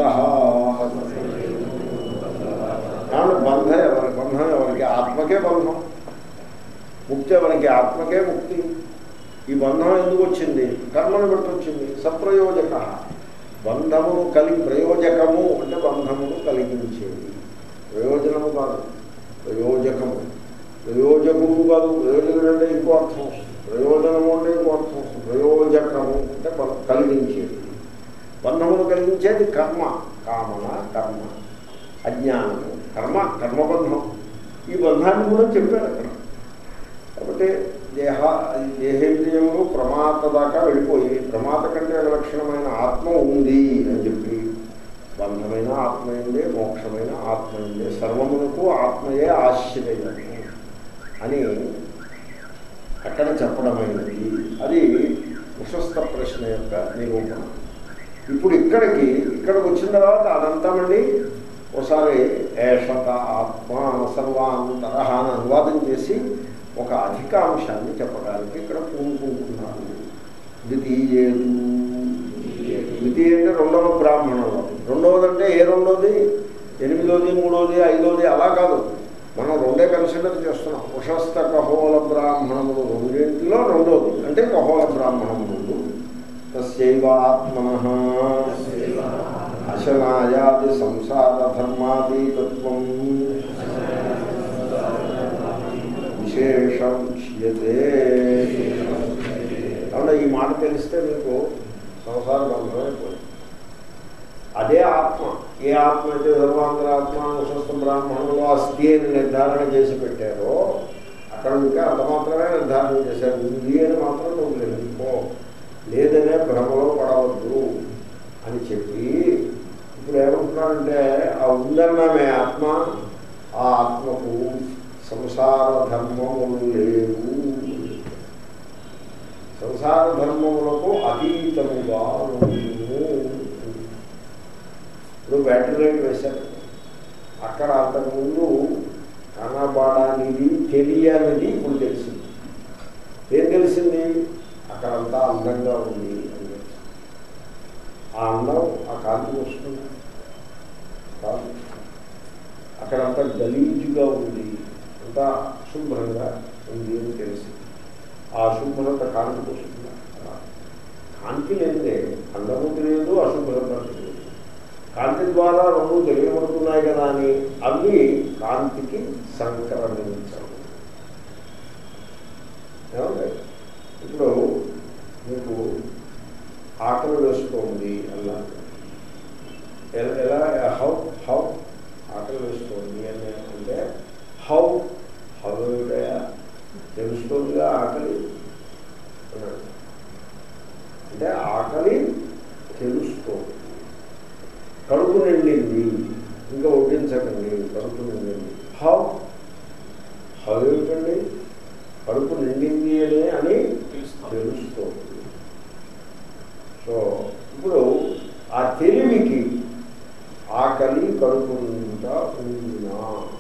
కాబట్టి బంధ ఎవరి బంధం ఎవరికి ఆత్మకే బంధం ముక్తి ఎవరికి ఆత్మకే ముక్తి ఈ బంధం ఎందుకు వచ్చింది కర్మను బట్టి వచ్చింది సప్రయోజక బంధమును కలిగి ప్రయోజకము అంటే బంధమును కలిగించేది ప్రయోజనము కాదు ప్రయోజకము ప్రయోజకుడు కాదు ప్రయోజకుడు అంటే ఇంకో అర్థం వస్తుంది ప్రయోజనము అంటే ఇంకో కలిగించేది కర్మ కామన కర్మ అజ్ఞానము కర్మ కర్మబంధం ఈ బంధాన్ని కూడా చెప్పాడు అక్కడ కాబట్టి దేహ దేహేంద్రియములు ప్రమాత దాకా వెళ్ళిపోయి ప్రమాత కంటే విలక్షణమైన ఆత్మ ఉంది అని చెప్పి బంధమైన ఆత్మయందే మోక్షమైన ఆత్మయందే సర్వమునకు ఆత్మయే ఆశ్రయము అని అక్కడ చెప్పడమైనది అది ప్రశస్త ప్రశ్న యొక్క నిరూపణ ఇప్పుడు ఇక్కడికి ఇక్కడికి వచ్చిన తర్వాత అదంతా మళ్ళీ ఒకసారి ఏషత ఆత్మ సర్వాంతర అని అనువాదం చేసి ఒక అధికాంశాన్ని చెప్పడానికి ఇక్కడ పూనుకుంటున్నాను ద్వితీయేదు ద్వితీయ అంటే రెండవ బ్రాహ్మణంలో రెండవదంటే ఏ రెండవది ఎనిమిదోది మూడోది ఐదోది అలా కాదు మనం రెండే కన్సిడర్ చేస్తున్నాం ఉషస్థ కహోల బ్రాహ్మణములు రెండింటిలో రెండోది అంటే కహోల బ్రాహ్మణములు తస్యైవ ఆత్మన అశనాయాది సంసార ధర్మాదీతత్వం విశేషం ఉచ్యతే కాబట్టి ఈ మాట తెలిస్తే మీకు సంసార బంధమైపోయింది అదే ఆత్మ ఏ ఆత్మ అయితే సర్వాంతరాత్మ విశ్వస్త బ్రాహ్మణంలో అస్థి అని నిర్ధారణ చేసి పెట్టారో అక్కడ ఇంకా అంత మాత్రమే నిర్ధారణ చేశారు ఉంది అని మాత్రం నువ్వు గ్రహించుకో లేదనే భ్రమలో పడవద్దు అని చెప్పి ఇప్పుడు ఏమంటున్నారంటే ఆ ఉందన్నామే ఆత్మ ఆ ఆత్మకు సంసార ధర్మములు లేవు సంసార ధర్మములకు అతీతముగా ఉండును ఇప్పుడు బ్యాటరీ లైట్ వేశారు అక్కడ అంతకుముందు కనబడనిది తెలియనిది ఇప్పుడు తెలిసింది ఏం తెలిసింది అక్కడంతా అందంగా ఉంది అని తెలిసింది. ఆ అందం ఆ కాంతి వస్తుంది కాదు అక్కడంతా గలీజుగా ఉంది అంతా శుభ్రంగా ఉంది అని తెలిసింది ఆ అశుభ్రత కాంతికి వస్తుందా కాంతి లేదే అందము తెలియదు అశుభ్రత తెలియదు కాంతి ద్వారా రెండు తెలియబడుతున్నాయి కదా అని అవి కాంతికి సంక్రమించవు ఏమండి ఇప్పుడు మీకు ఆకలి వేస్తోంది అలా ఎ- ఎలా హౌ హౌ ఆకలి వేస్తోంది అని అంటే హౌ హౌ ఏమిటయా తెలుస్తుందిగా ఆకలి అన్నాడు అంటే ఆకలి తెలుస్తోంది కడుపు నిండింది ఇంకా వడ్డించకండి కడుపు నిండింది హౌ హౌ ఏమిటండి కడుపు నిండింది అని అని తెలుస్తుంది తెలుస్తోంది సో ఇప్పుడు ఆ తెలివికి ఆకలి కడుపు నిండా ఉందినా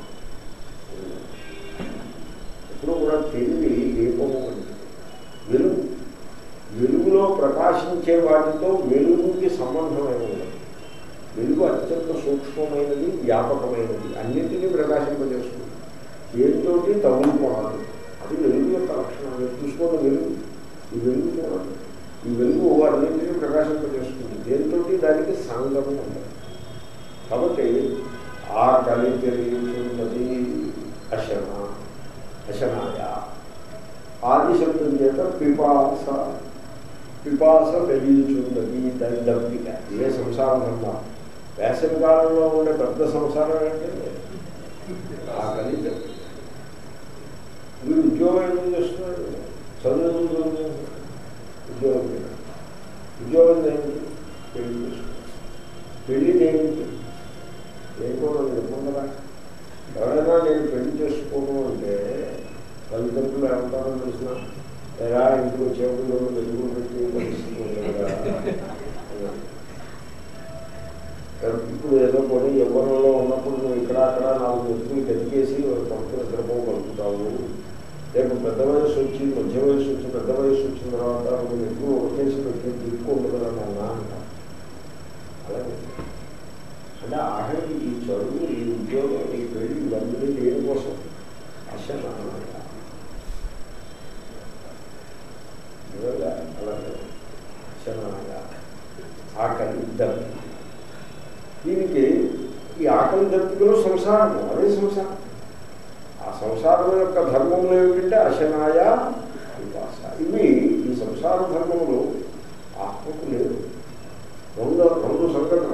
ఎప్పుడు కూడా తెలివి దీపము వంటిది. వెలుగు వెలుగులో ప్రకాశించే వాటితో వెలుగుకి సంబంధం ఏమి ఉండదు వెలుగు అత్యంత సూక్ష్మమైనది వ్యాపకమైనది అన్నింటినీ ప్రకాశింపజేస్తుంది దేనితోటి తగులుకోవాలి అది వెలుగు యొక్క లక్షణం మీరు చూసుకోండి వెలుగు ఈ వెలుగు చూడండి ఈ వెలుగు అన్నింటినీ ప్రకాశింపజేస్తుంది దేనితోటి దానికి సంగము ఉండదు కాబట్టి ఆ కలి తెలియచున్నది అశన అశనాయ ఆది శబ్దం చేత పిపాస పిపాస వెలియుచున్నది దాని దప్పిక ఏ సంసారం అన్నా వేసవి కాలంలో ఉండే పెద్ద సంసారం ఏంటంటే ఆకలి దప్పిక వీడు ఉద్యోగం ఎందుకు చేస్తున్నాడు చదువు ఎందుకు చదువుతున్నాడు? ఉద్యోగం చేయడం. ఉద్యోగం దేనికి పెళ్లి చేసుకుంటాడు పెళ్లి దేనికి లేకపోతే చెప్పకుండా ఎవరైనా నేను పెళ్లి చేసుకోను అంటే తల్లిదండ్రులు ఏమంటారో తెలిసిన ఎలా ఇంటికి వచ్చేప్పుడు వెలుగు పెట్టి పరిస్థితి ఉంది కదా అన్నారు. ఇప్పుడు ఏదో కొన్ని యవ్వనంలో ఉన్నప్పుడు నువ్వు ఇక్కడ అక్కడ నాలుగు వ్యక్తులు గతికేసి పంపులు నిద్రపోగలుగుతావు రేపు పెద్ద వయసు వచ్చి మధ్య వయసు వచ్చి పెద్ద వయసు వచ్చిన తర్వాత నువ్వు ఎక్కువ ఒకేసి పెట్టి దిక్కు ఉండదు నాన్న అంట అలాగే అంటే ఆఖరికి ఈ చదువు ఈ ఉద్యోగం ఈ పెళ్లి ఇవన్నీ దేనికోసం అసలు అలాగే అసలు ఆకలి ఇద్దరు దీనికి ఈ ఆకలి దప్పికలు సంసారము అదే సంసారం ఆ సంసారం యొక్క ధర్మములు ఏమిటంటే అశనాయ విపాస ఇవి ఈ సంసార ధర్మములు ఆత్మకు లేవు రెండు రెండు సంగ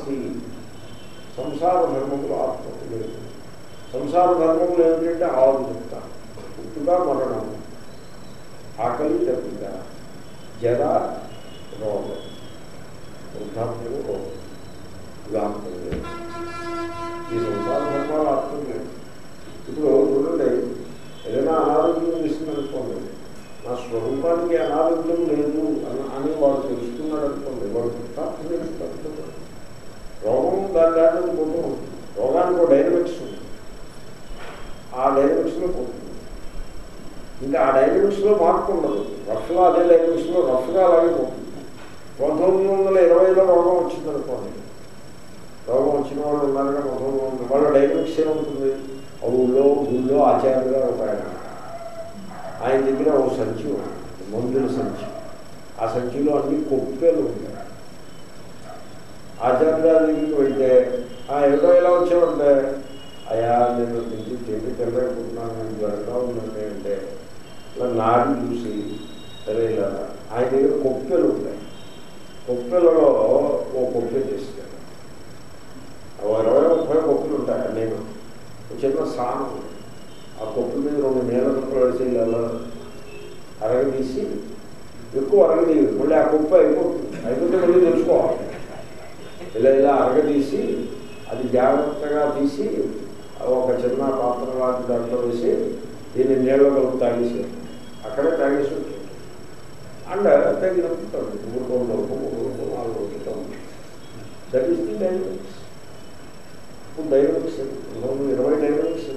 నాస్తి సంసార ధర్మములు ఆత్మకు లేదు సంసార ధర్మములు ఏమిటంటే ఆరు చెప్తాను పుట్టుగా మరణము ఆకలి తప్పిక జర రోగం వృద్ధాప్యము రోగం ఇవి ఆత్మకు లేదు ఈ సంసార ధర్మాలు ఆత్మకు లేదు ఇప్పుడు చూడండి ఏదైనా అనారోగ్యం చేసిందనుకోండి నా స్వరూపానికి అనారోగ్యం లేదు అని అని వాడు తెలుసుకున్నాడు అనుకోండి వాడు వృద్ధాప్యం తప్పుతున్నాడు రోగం దాని దాంట్లో పోతూ ఉంటుంది రోగానికి ఒక డైనమిక్స్ ఉంది ఆ డైనమిక్స్లో పోతుంది ఇంకా ఆ డైనమిక్స్లో మార్పు ఉండదు రఫ్గా అదే డైనమిక్స్లో రఫ్గా అలాగే పోతుంది పంతొమ్మిది వందల ఇరవైలో రోగం వచ్చిందనుకోండి రోగం వచ్చిన వాళ్ళు ఉన్నారుగా పంతొమ్మిది వందల వాళ్ళ డైనమిక్స్ ఏముంటుంది ఆ ఊళ్ళో ఊళ్ళో ఆచార్యుగా ఒక ఆయన ఆయన దగ్గర ఒక సంచి ఉంది మందుల సంచి ఆ సంచిలో అన్ని కొప్పేలు ఉంటాయి ఆచార్య గారి దగ్గరికి వెళ్తే ఆ ఏదో ఎలా వచ్చామంటే అయా నేను తిండి తిండి తినలేకపోతున్నాను నేను జ్వరంగా ఉందండి అంటే ఇలా నాడి చూసి సరే ఇలా ఆయన దగ్గర కొప్పెలు ఉంటాయి కొప్పెలలో ఓ కొప్పె చేస్తాడు ఓ ఇరవై ముప్పై కొప్పులు ఉంటాయి నేను ఒక చిన్న సానం ఉంది. ఆ కొప్పు మీద రెండు నీళ్ళ దుప్పలు వేసి ఇలా అరగదీసి ఎక్కువ అరగదీయదు మళ్ళీ ఆ కుప్ప అయిపోతుంది అయిపోతే మళ్ళీ తెలుసుకోవాలి ఇలా ఇలా అరగదీసి అది జాగ్రత్తగా తీసి ఒక చిన్న పాత్ర లాంటి దాంట్లో వేసి దీన్ని నీళ్ళ కలుపు తాగేసి అక్కడే తాగేసి ఉంటుంది అండ్ తగినప్పుడు మూడు రోజుల వరకు మూడు రోజులు నాలుగు రోజులు దట్ ఈస్ ది డైనమిక్స్ ఇప్పుడు డైనమిక్స్ రెండు వందల ఇరవై డైనమిక్స్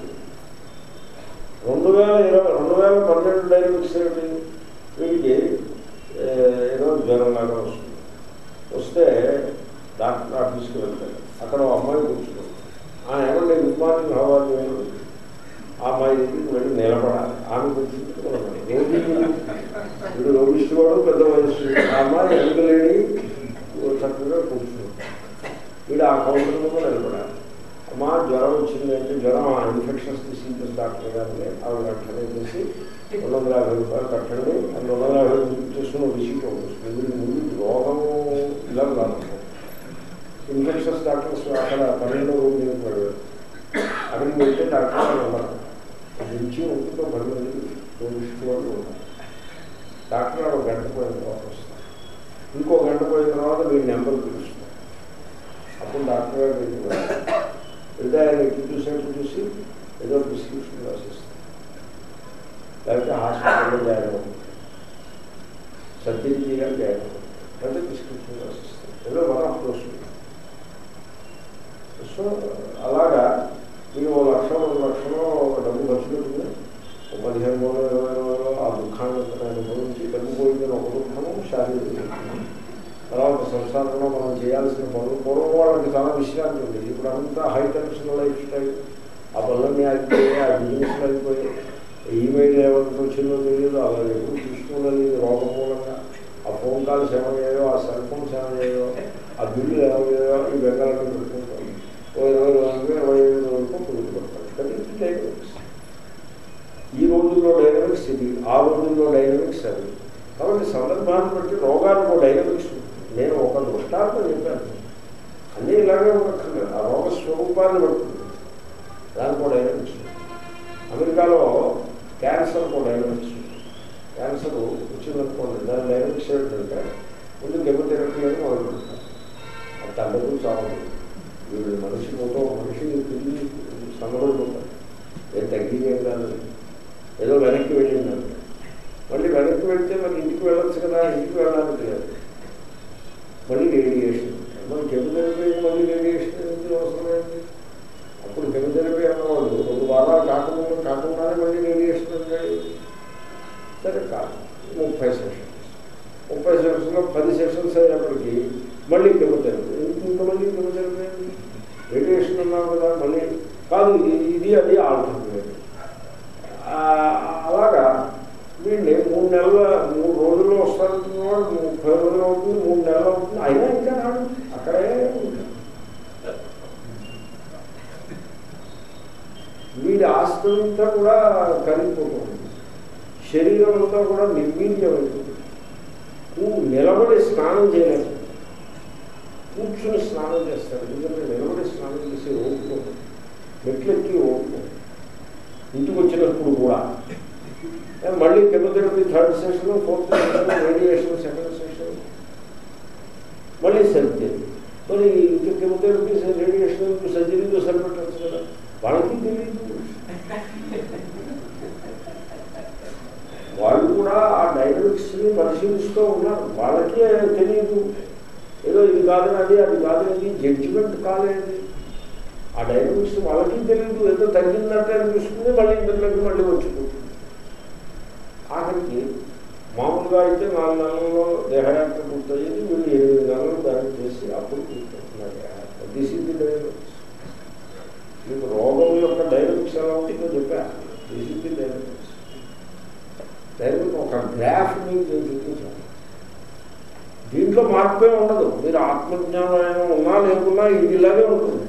రెండు వేల ఇరవై రెండు వేల పన్నెండు డైనమిక్స్ ఏమిటి వీటికి ఏ, ఏదో జ్వరం లాగా వస్తుంది వస్తే డాక్టర్ ఆఫీస్కి వెళ్తాడు అక్కడ ఒక అమ్మాయి కూర్చుంది ఆ ఏమంటే గుడ్ మార్నింగ్ హవాలు ఆ అమ్మాయి దగ్గరికి వెళ్ళి నిలబడాలి ఆమె కూర్చుంటుంది వీడు రోగిష్టి వాడు పెద్ద వయస్సు ఆ అమ్మాయి ఎదుగులేడి చక్కగా కూర్చుంది వీడు ఆ కౌంటర్లో నిలబడాలి అమ్మా జ్వరం వచ్చింది అంటే జ్వరం ఆ ఇన్ఫెక్షన్స్ డిసీజెస్ డాక్టర్ గారిని ఆవిడ కట్టడే చేసి రెండు వందల యాభై రూపాయలు కట్టండి ఆ రెండు వందల యాభై రూపాయలు చేసుకున్న రిసీట్ ఉంటుంది వీడి ముందు రోగం ఇలా కాదు ఇన్ఫెక్షన్స్ డాక్టర్స్ అక్కడ పన్నెండో రూమ్ దగ్గరికి వెళ్ళారు అక్కడికి వెళ్తే డాక్టర్ గారు ఉన్నారు నుంచి ఉంటుందో పది మంది టూరిస్ట్ వాళ్ళు ఉన్నారు డాక్టర్ గారు ఒక గంట పోయిన తర్వాత వస్తారు ఇంకో గంట పోయిన తర్వాత వీడి నెంబర్ పిలుస్తారు అప్పుడు డాక్టర్ గారు దగ్గరికి వెళ్ళారు వెళ్తే ఆయన ఎటు చూసేట్టు చూసి ఏదో ప్రిస్క్రిప్షన్ రాసిస్తారు లేకపోతే హాస్పిటల్లో జాయిన్ అవుతుంది సర్జరీగా జాయిన్ అవుతుంది లేకపోతే ప్రిస్క్రిప్షన్ రాసిస్తారు ఏదో వన్ ఆఫ్ దోస్ సో అలాగా మీరు ఓ లక్ష రెండు లక్షలు డబ్బు ఖర్చు పెట్టుకుని ఓ పదిహేను రోజులు ఇరవై రోజులు ఆ దుఃఖాన్ని అనుభవించి డబ్బు పోయిందని ఒక దుఃఖము శారీరక తర్వాత సంసారంలో మనం చేయాల్సిన పనులు పూర్వం వాళ్ళకి చాలా విశ్రాంతి ఉంది ఇప్పుడు అంతా హై టెన్షన్ లైఫ్ స్టైల్ ఆ పనులన్నీ ఆగిపోయి ఆ బిజినెస్లు ఆగిపోయి ఈమెయిల్ ఏమంటూ వచ్చిందో తెలియదు అలా ఎప్పుడు చూసుకోలేదు రోగం మూలంగా ఆ ఫోన్ కాల్స్ ఏమయ్యాయో ఆ సెల్ ఫోన్స్ ఏమయ్యాయో ఆ బిల్లు ఏమయ్యాయో ఈ బెంగాళకి పెట్టుకుంటాం ఓ ఇరవై రోజులకు ఇరవై ఐదు రోజులకు పురుగు పడతారు కానీ ఇది డైనమిక్స్ ఈ రోజుల్లో డైనమిక్స్ ఇది ఆ రోజుల్లో డైనమిక్స్ అది కాబట్టి సందర్భాన్ని బట్టి రోగానికి ఒక డైనమిక్స్ ఉంటుంది నేను ఒక దృష్టాంతం చెప్పాను అన్నీ ఇలాగే ఉండక్కర్లేదు ఆ రోగ స్వరూపాన్ని పడుతుంది దానికి ఒక డైనమిక్స్ ఉంటుంది. అమెరికాలో క్యాన్సర్ ఒక డైనమిక్స్ ఉంటుంది. క్యాన్సర్ వచ్చిందనుకోండి దాని డైనమిక్స్ ఏంటంటే ముందు కెమోథెరపీ అని మొదలు పెడతారు అది తగ్గదు చాలు వీళ్ళు మనిషి పోతూ మనిషి తిరిగి సంగబడిపోతారు ఏం తగ్గింది కాదు ఏదో వెనక్కి వెళ్ళిందంటే మళ్ళీ వెనక్కి వెళ్తే మరి ఇంటికి వెళ్ళొచ్చు కదా ఇంటికి వెళ్ళడానికి లేదు మళ్ళీ రేడియేషన్ మరి కెమిథెరపీ మళ్ళీ రేడియేషన్ ఎందుకు అవసరమైంది అప్పుడు కెమిథెరపీ అన్నవాడు రెండు వారాలు కాకుండా కాకుండానే మళ్ళీ రేడియేషన్ ఉంటాయి సరే కాదు ముప్పై సెషన్స్ ముప్పై సెషన్స్లో పది సెషన్స్ అయినప్పటికీ మళ్ళీ కెమిథెరపీ ఇంకా మళ్ళీ కెమిథెరపీ రేడియేషన్ అన్నావు కదా మళ్ళీ కాదు ఇది- ఇది అది ఆల్టర్నేటివ్ అలాగా వీళ్ళని మూడు నెలల మూడు రోజుల్లో వస్తారంటున్నవాడు ముప్పై రోజులు అవుతుంది మూడు నెలలు అవుతుంది అయినా ఇంకా రాడు అక్కడే ఉంటాడు. వీడి ఆస్తి అంతా కూడా కరిగిపోతుంది శరీరం అంతా కూడా నిర్వీర్యమవుతుంది నువ్వు నిలబడి స్నానం చేయలేదు కూర్చుని స్నానం చేస్తాడు ఎందుకంటే నిలబడి స్నానం చేసి ఓపు మెట్లెక్కి ఓపు ఇంటికి వచ్చినప్పుడు కూడా ఏ మళ్ళీ chemotherapy third session fourth session radiation second session మళ్ళీ సర్జరీ మరి ఇంకా కెమోథెరపీ రేడియేషన్ సర్జరీతో సరిపెట్టచ్చు కదా వాళ్ళకి తెలియదు వాళ్ళు కూడా ఆ డైనమిక్స్ని పరిశీలిస్తూ ఉన్నారు వాళ్ళకే తెలియదు ఏదో ఇది కాదని అది అది కాదని జడ్జిమెంట్ కాలేదు ఆ డైనమిక్స్ వాళ్ళకి తెలియదు ఏదో తగ్గిందంటే అనిపిస్తుంది మళ్ళీ ఇంటర్లోకి మళ్ళీ వచ్చిపోతుంది ఆఖరికి మామూలుగా అయితే నాలుగు నెలల్లో దేహయాత్ర పూర్తయ్యేది వీళ్ళు ఎనిమిది నెలలు దాన్ని చేసి అప్పుడు పూర్తవుతున్నారు దేహయాత్ర దిస్ ఇస్ ది డైనమిక్స్ మీకు రోగం యొక్క డైనమిక్స్ ఎలా ఉంటుందో చెప్పా this is the dynamics dynamic ఒక గ్రాఫ్ మీకు నేను చూపించాను దీంట్లో మార్పే ఉండదు మీరు ఆత్మజ్ఞానం ఉన్నా లేకున్నా ఇది ఇలాగే ఉంటుంది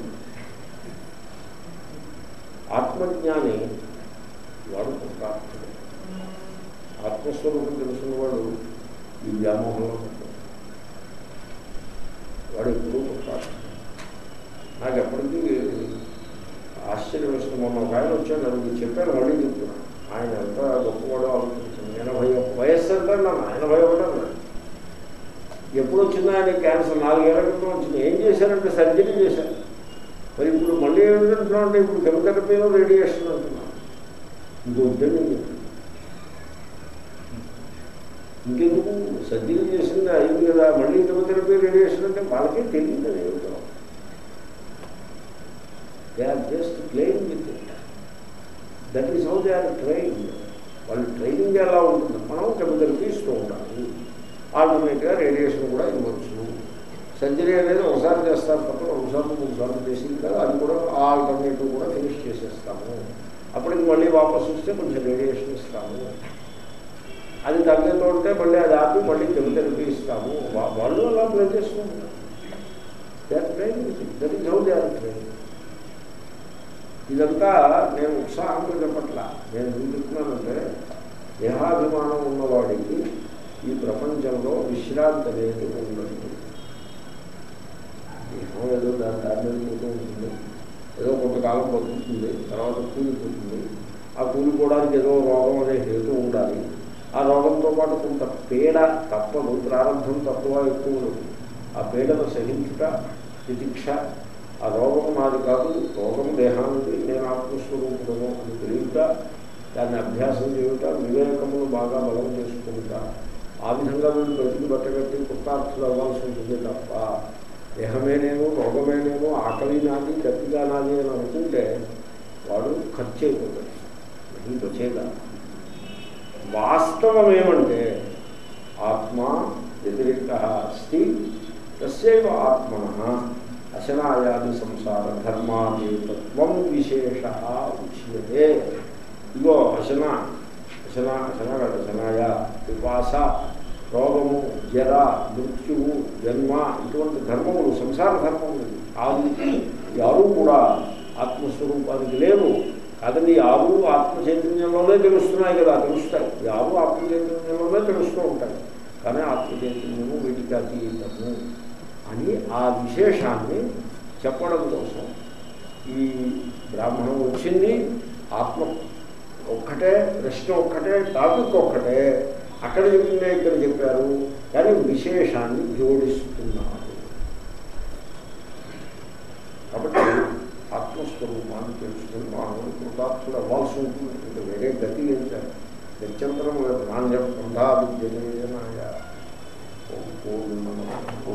ఆత్మజ్ఞాని వాడు కృతార్థుడు ఆత్మస్వరూపం తెలుసున్న వాడు ఈ వ్యామోహంలో ఉంటాడు వాడు ఎప్పుడూ కృతార్థుడు నాకు ఎప్పటికీ ఆశ్చర్యం వేస్తుంది మొన్న ఒక ఆయన వచ్చాడు నన్ను చెప్పాను మళ్ళీ చెప్తున్నాను ఆయన ఎంత గొప్పవాడో ఆలోచించింది ఎనభై ఒక్క వయస్సు ఎంత అన్నాను ఎనభై ఒకటి అన్నాడు ఎప్పుడు వచ్చిందో ఆయన క్యాన్సర్ నాలుగేళ్ల క్రితం వచ్చింది ఏం చేశారంటే సర్జరీ చేశారు మరి ఇప్పుడు మళ్ళీ ఏమిటంటున్నాం అంటే ఇప్పుడు కెమోథెరపీలో రేడియేషన్ అంటున్నాను ఇంకో ఉద్యోగం ఇంకెందుకు సర్జరీ చేసింది అయింది కదా మళ్ళీ కెమోథెరపీ రేడియేషన్ అంటే వాళ్ళకే తెలియదు అది ఏమిటో they are just playing with it that is how they are train వాళ్ళు ట్రైనింగ్ ఎలా ఉంటుంది మనం కెమికల్ ఇస్తూ ఉండాలి ఆల్టర్నేట్గా రేడియేషన్ కూడా ఇవ్వచ్చు సర్జరీ అనేది ఒకసారి చేస్తారు తప్ప రెండుసార్లు మూడు సార్లు చేసింది కదా అది కూడా ఆ ఆల్టర్నేటివ్ కూడా ఫినిష్ చేసేస్తాము అప్పటికి మళ్ళీ వాపస్ వస్తే కొంచెం రేడియేషన్ ఇస్తాము అది తగ్గతో ఉంటే మళ్ళీ అది ఆపి మళ్ళీ కెమికల్ ఇస్తాము వా- వాళ్ళు అలా ప్లే చేస్తూ ఉంటారు they are train that is how they are train ఇదంతా నేను ఉత్సాహంగా చెప్పట్లా నేను ఎందుకు చెప్తున్నానంటే దేహాభిమానం ఉన్నవాడికి ఈ ప్రపంచంలో విశ్రాంతి అనేది ఉండదు దేహం ఏదో దాని దాని మీద పోతూ ఉంటుంది ఏదో కొంతకాలం బతుకుతుంది తర్వాత కూలిపోతుంది ఆ కూలిపోవడానికి ఏదో రోగం అనే హేతు ఉండాలి ఆ రోగంతో పాటు కొంత పీడ తప్పదు ప్రారంభం తక్కువ ఎక్కువ ఉండదు ఆ పీడను సహించుట తితిక్ష ఆ రోగం నాది కాదు రోగం దేహానికి నేను ఆత్మస్వరూపుడము అని తెలియట దాన్ని అభ్యాసం చేయుట వివేకమును బాగా బలం చేసుకుంటా ఆ విధంగా వీళ్ళు బ్రతికి బట్టగట్టి కృతార్థులు అవ్వాల్సి ఉంటుంది తప్ప దేహమేనేమో రోగమేనేమో ఆకలి నాది గట్టిగా నాది అని అనుకుంటే వాడు ఖర్చు అయిపోతాడు ఇది వచ్చేదా వాస్తవం ఏమంటే ఆత్మ వ్యతిరేక అస్తి తస్యైవ ఆత్మన అశనాయాది సంసార ధర్మాదేతత్వం విశేష ఉచ్యతే ఇగో అశన అశన అశన కాదు అశనాయ విపాస రోగము జర మృత్యువు జన్మ ఇటువంటి ధర్మములు సంసార ధర్మములు ఆది యారు కూడా ఆత్మస్వరూపానికి లేవు కాదండి ఈ ఆరు ఆత్మ చైతన్యంలోనే తెలుస్తున్నాయి కదా తెలుస్తాయి ఈ ఆరు ఆత్మ చైతన్యంలోనే తెలుస్తూ ఉంటాయి కానీ ఆత్మ చైతన్యము వీటికి అతీతము అని ఆ విశేషాన్ని చెప్పడం కోసం ఈ బ్రాహ్మణం వచ్చింది ఆత్మ ఒక్కటే ప్రశ్న ఒక్కటే టాపిక్ ఒక్కటే అక్కడ చెప్పిందే ఇక్కడ చెప్పారు కానీ విశేషాన్ని జోడిస్తున్నారు కాబట్టి ఆత్మస్వరూపాన్ని తెలుసుకుని మానవుడు కృతార్థుడు అవ్వాల్సి ఉంటుంది ఇంకా వేరే గతి ఏంటారు గత్యంతరం లేదు నాణ్య పొందా విద్యనాయ ఓం పూర్ణమ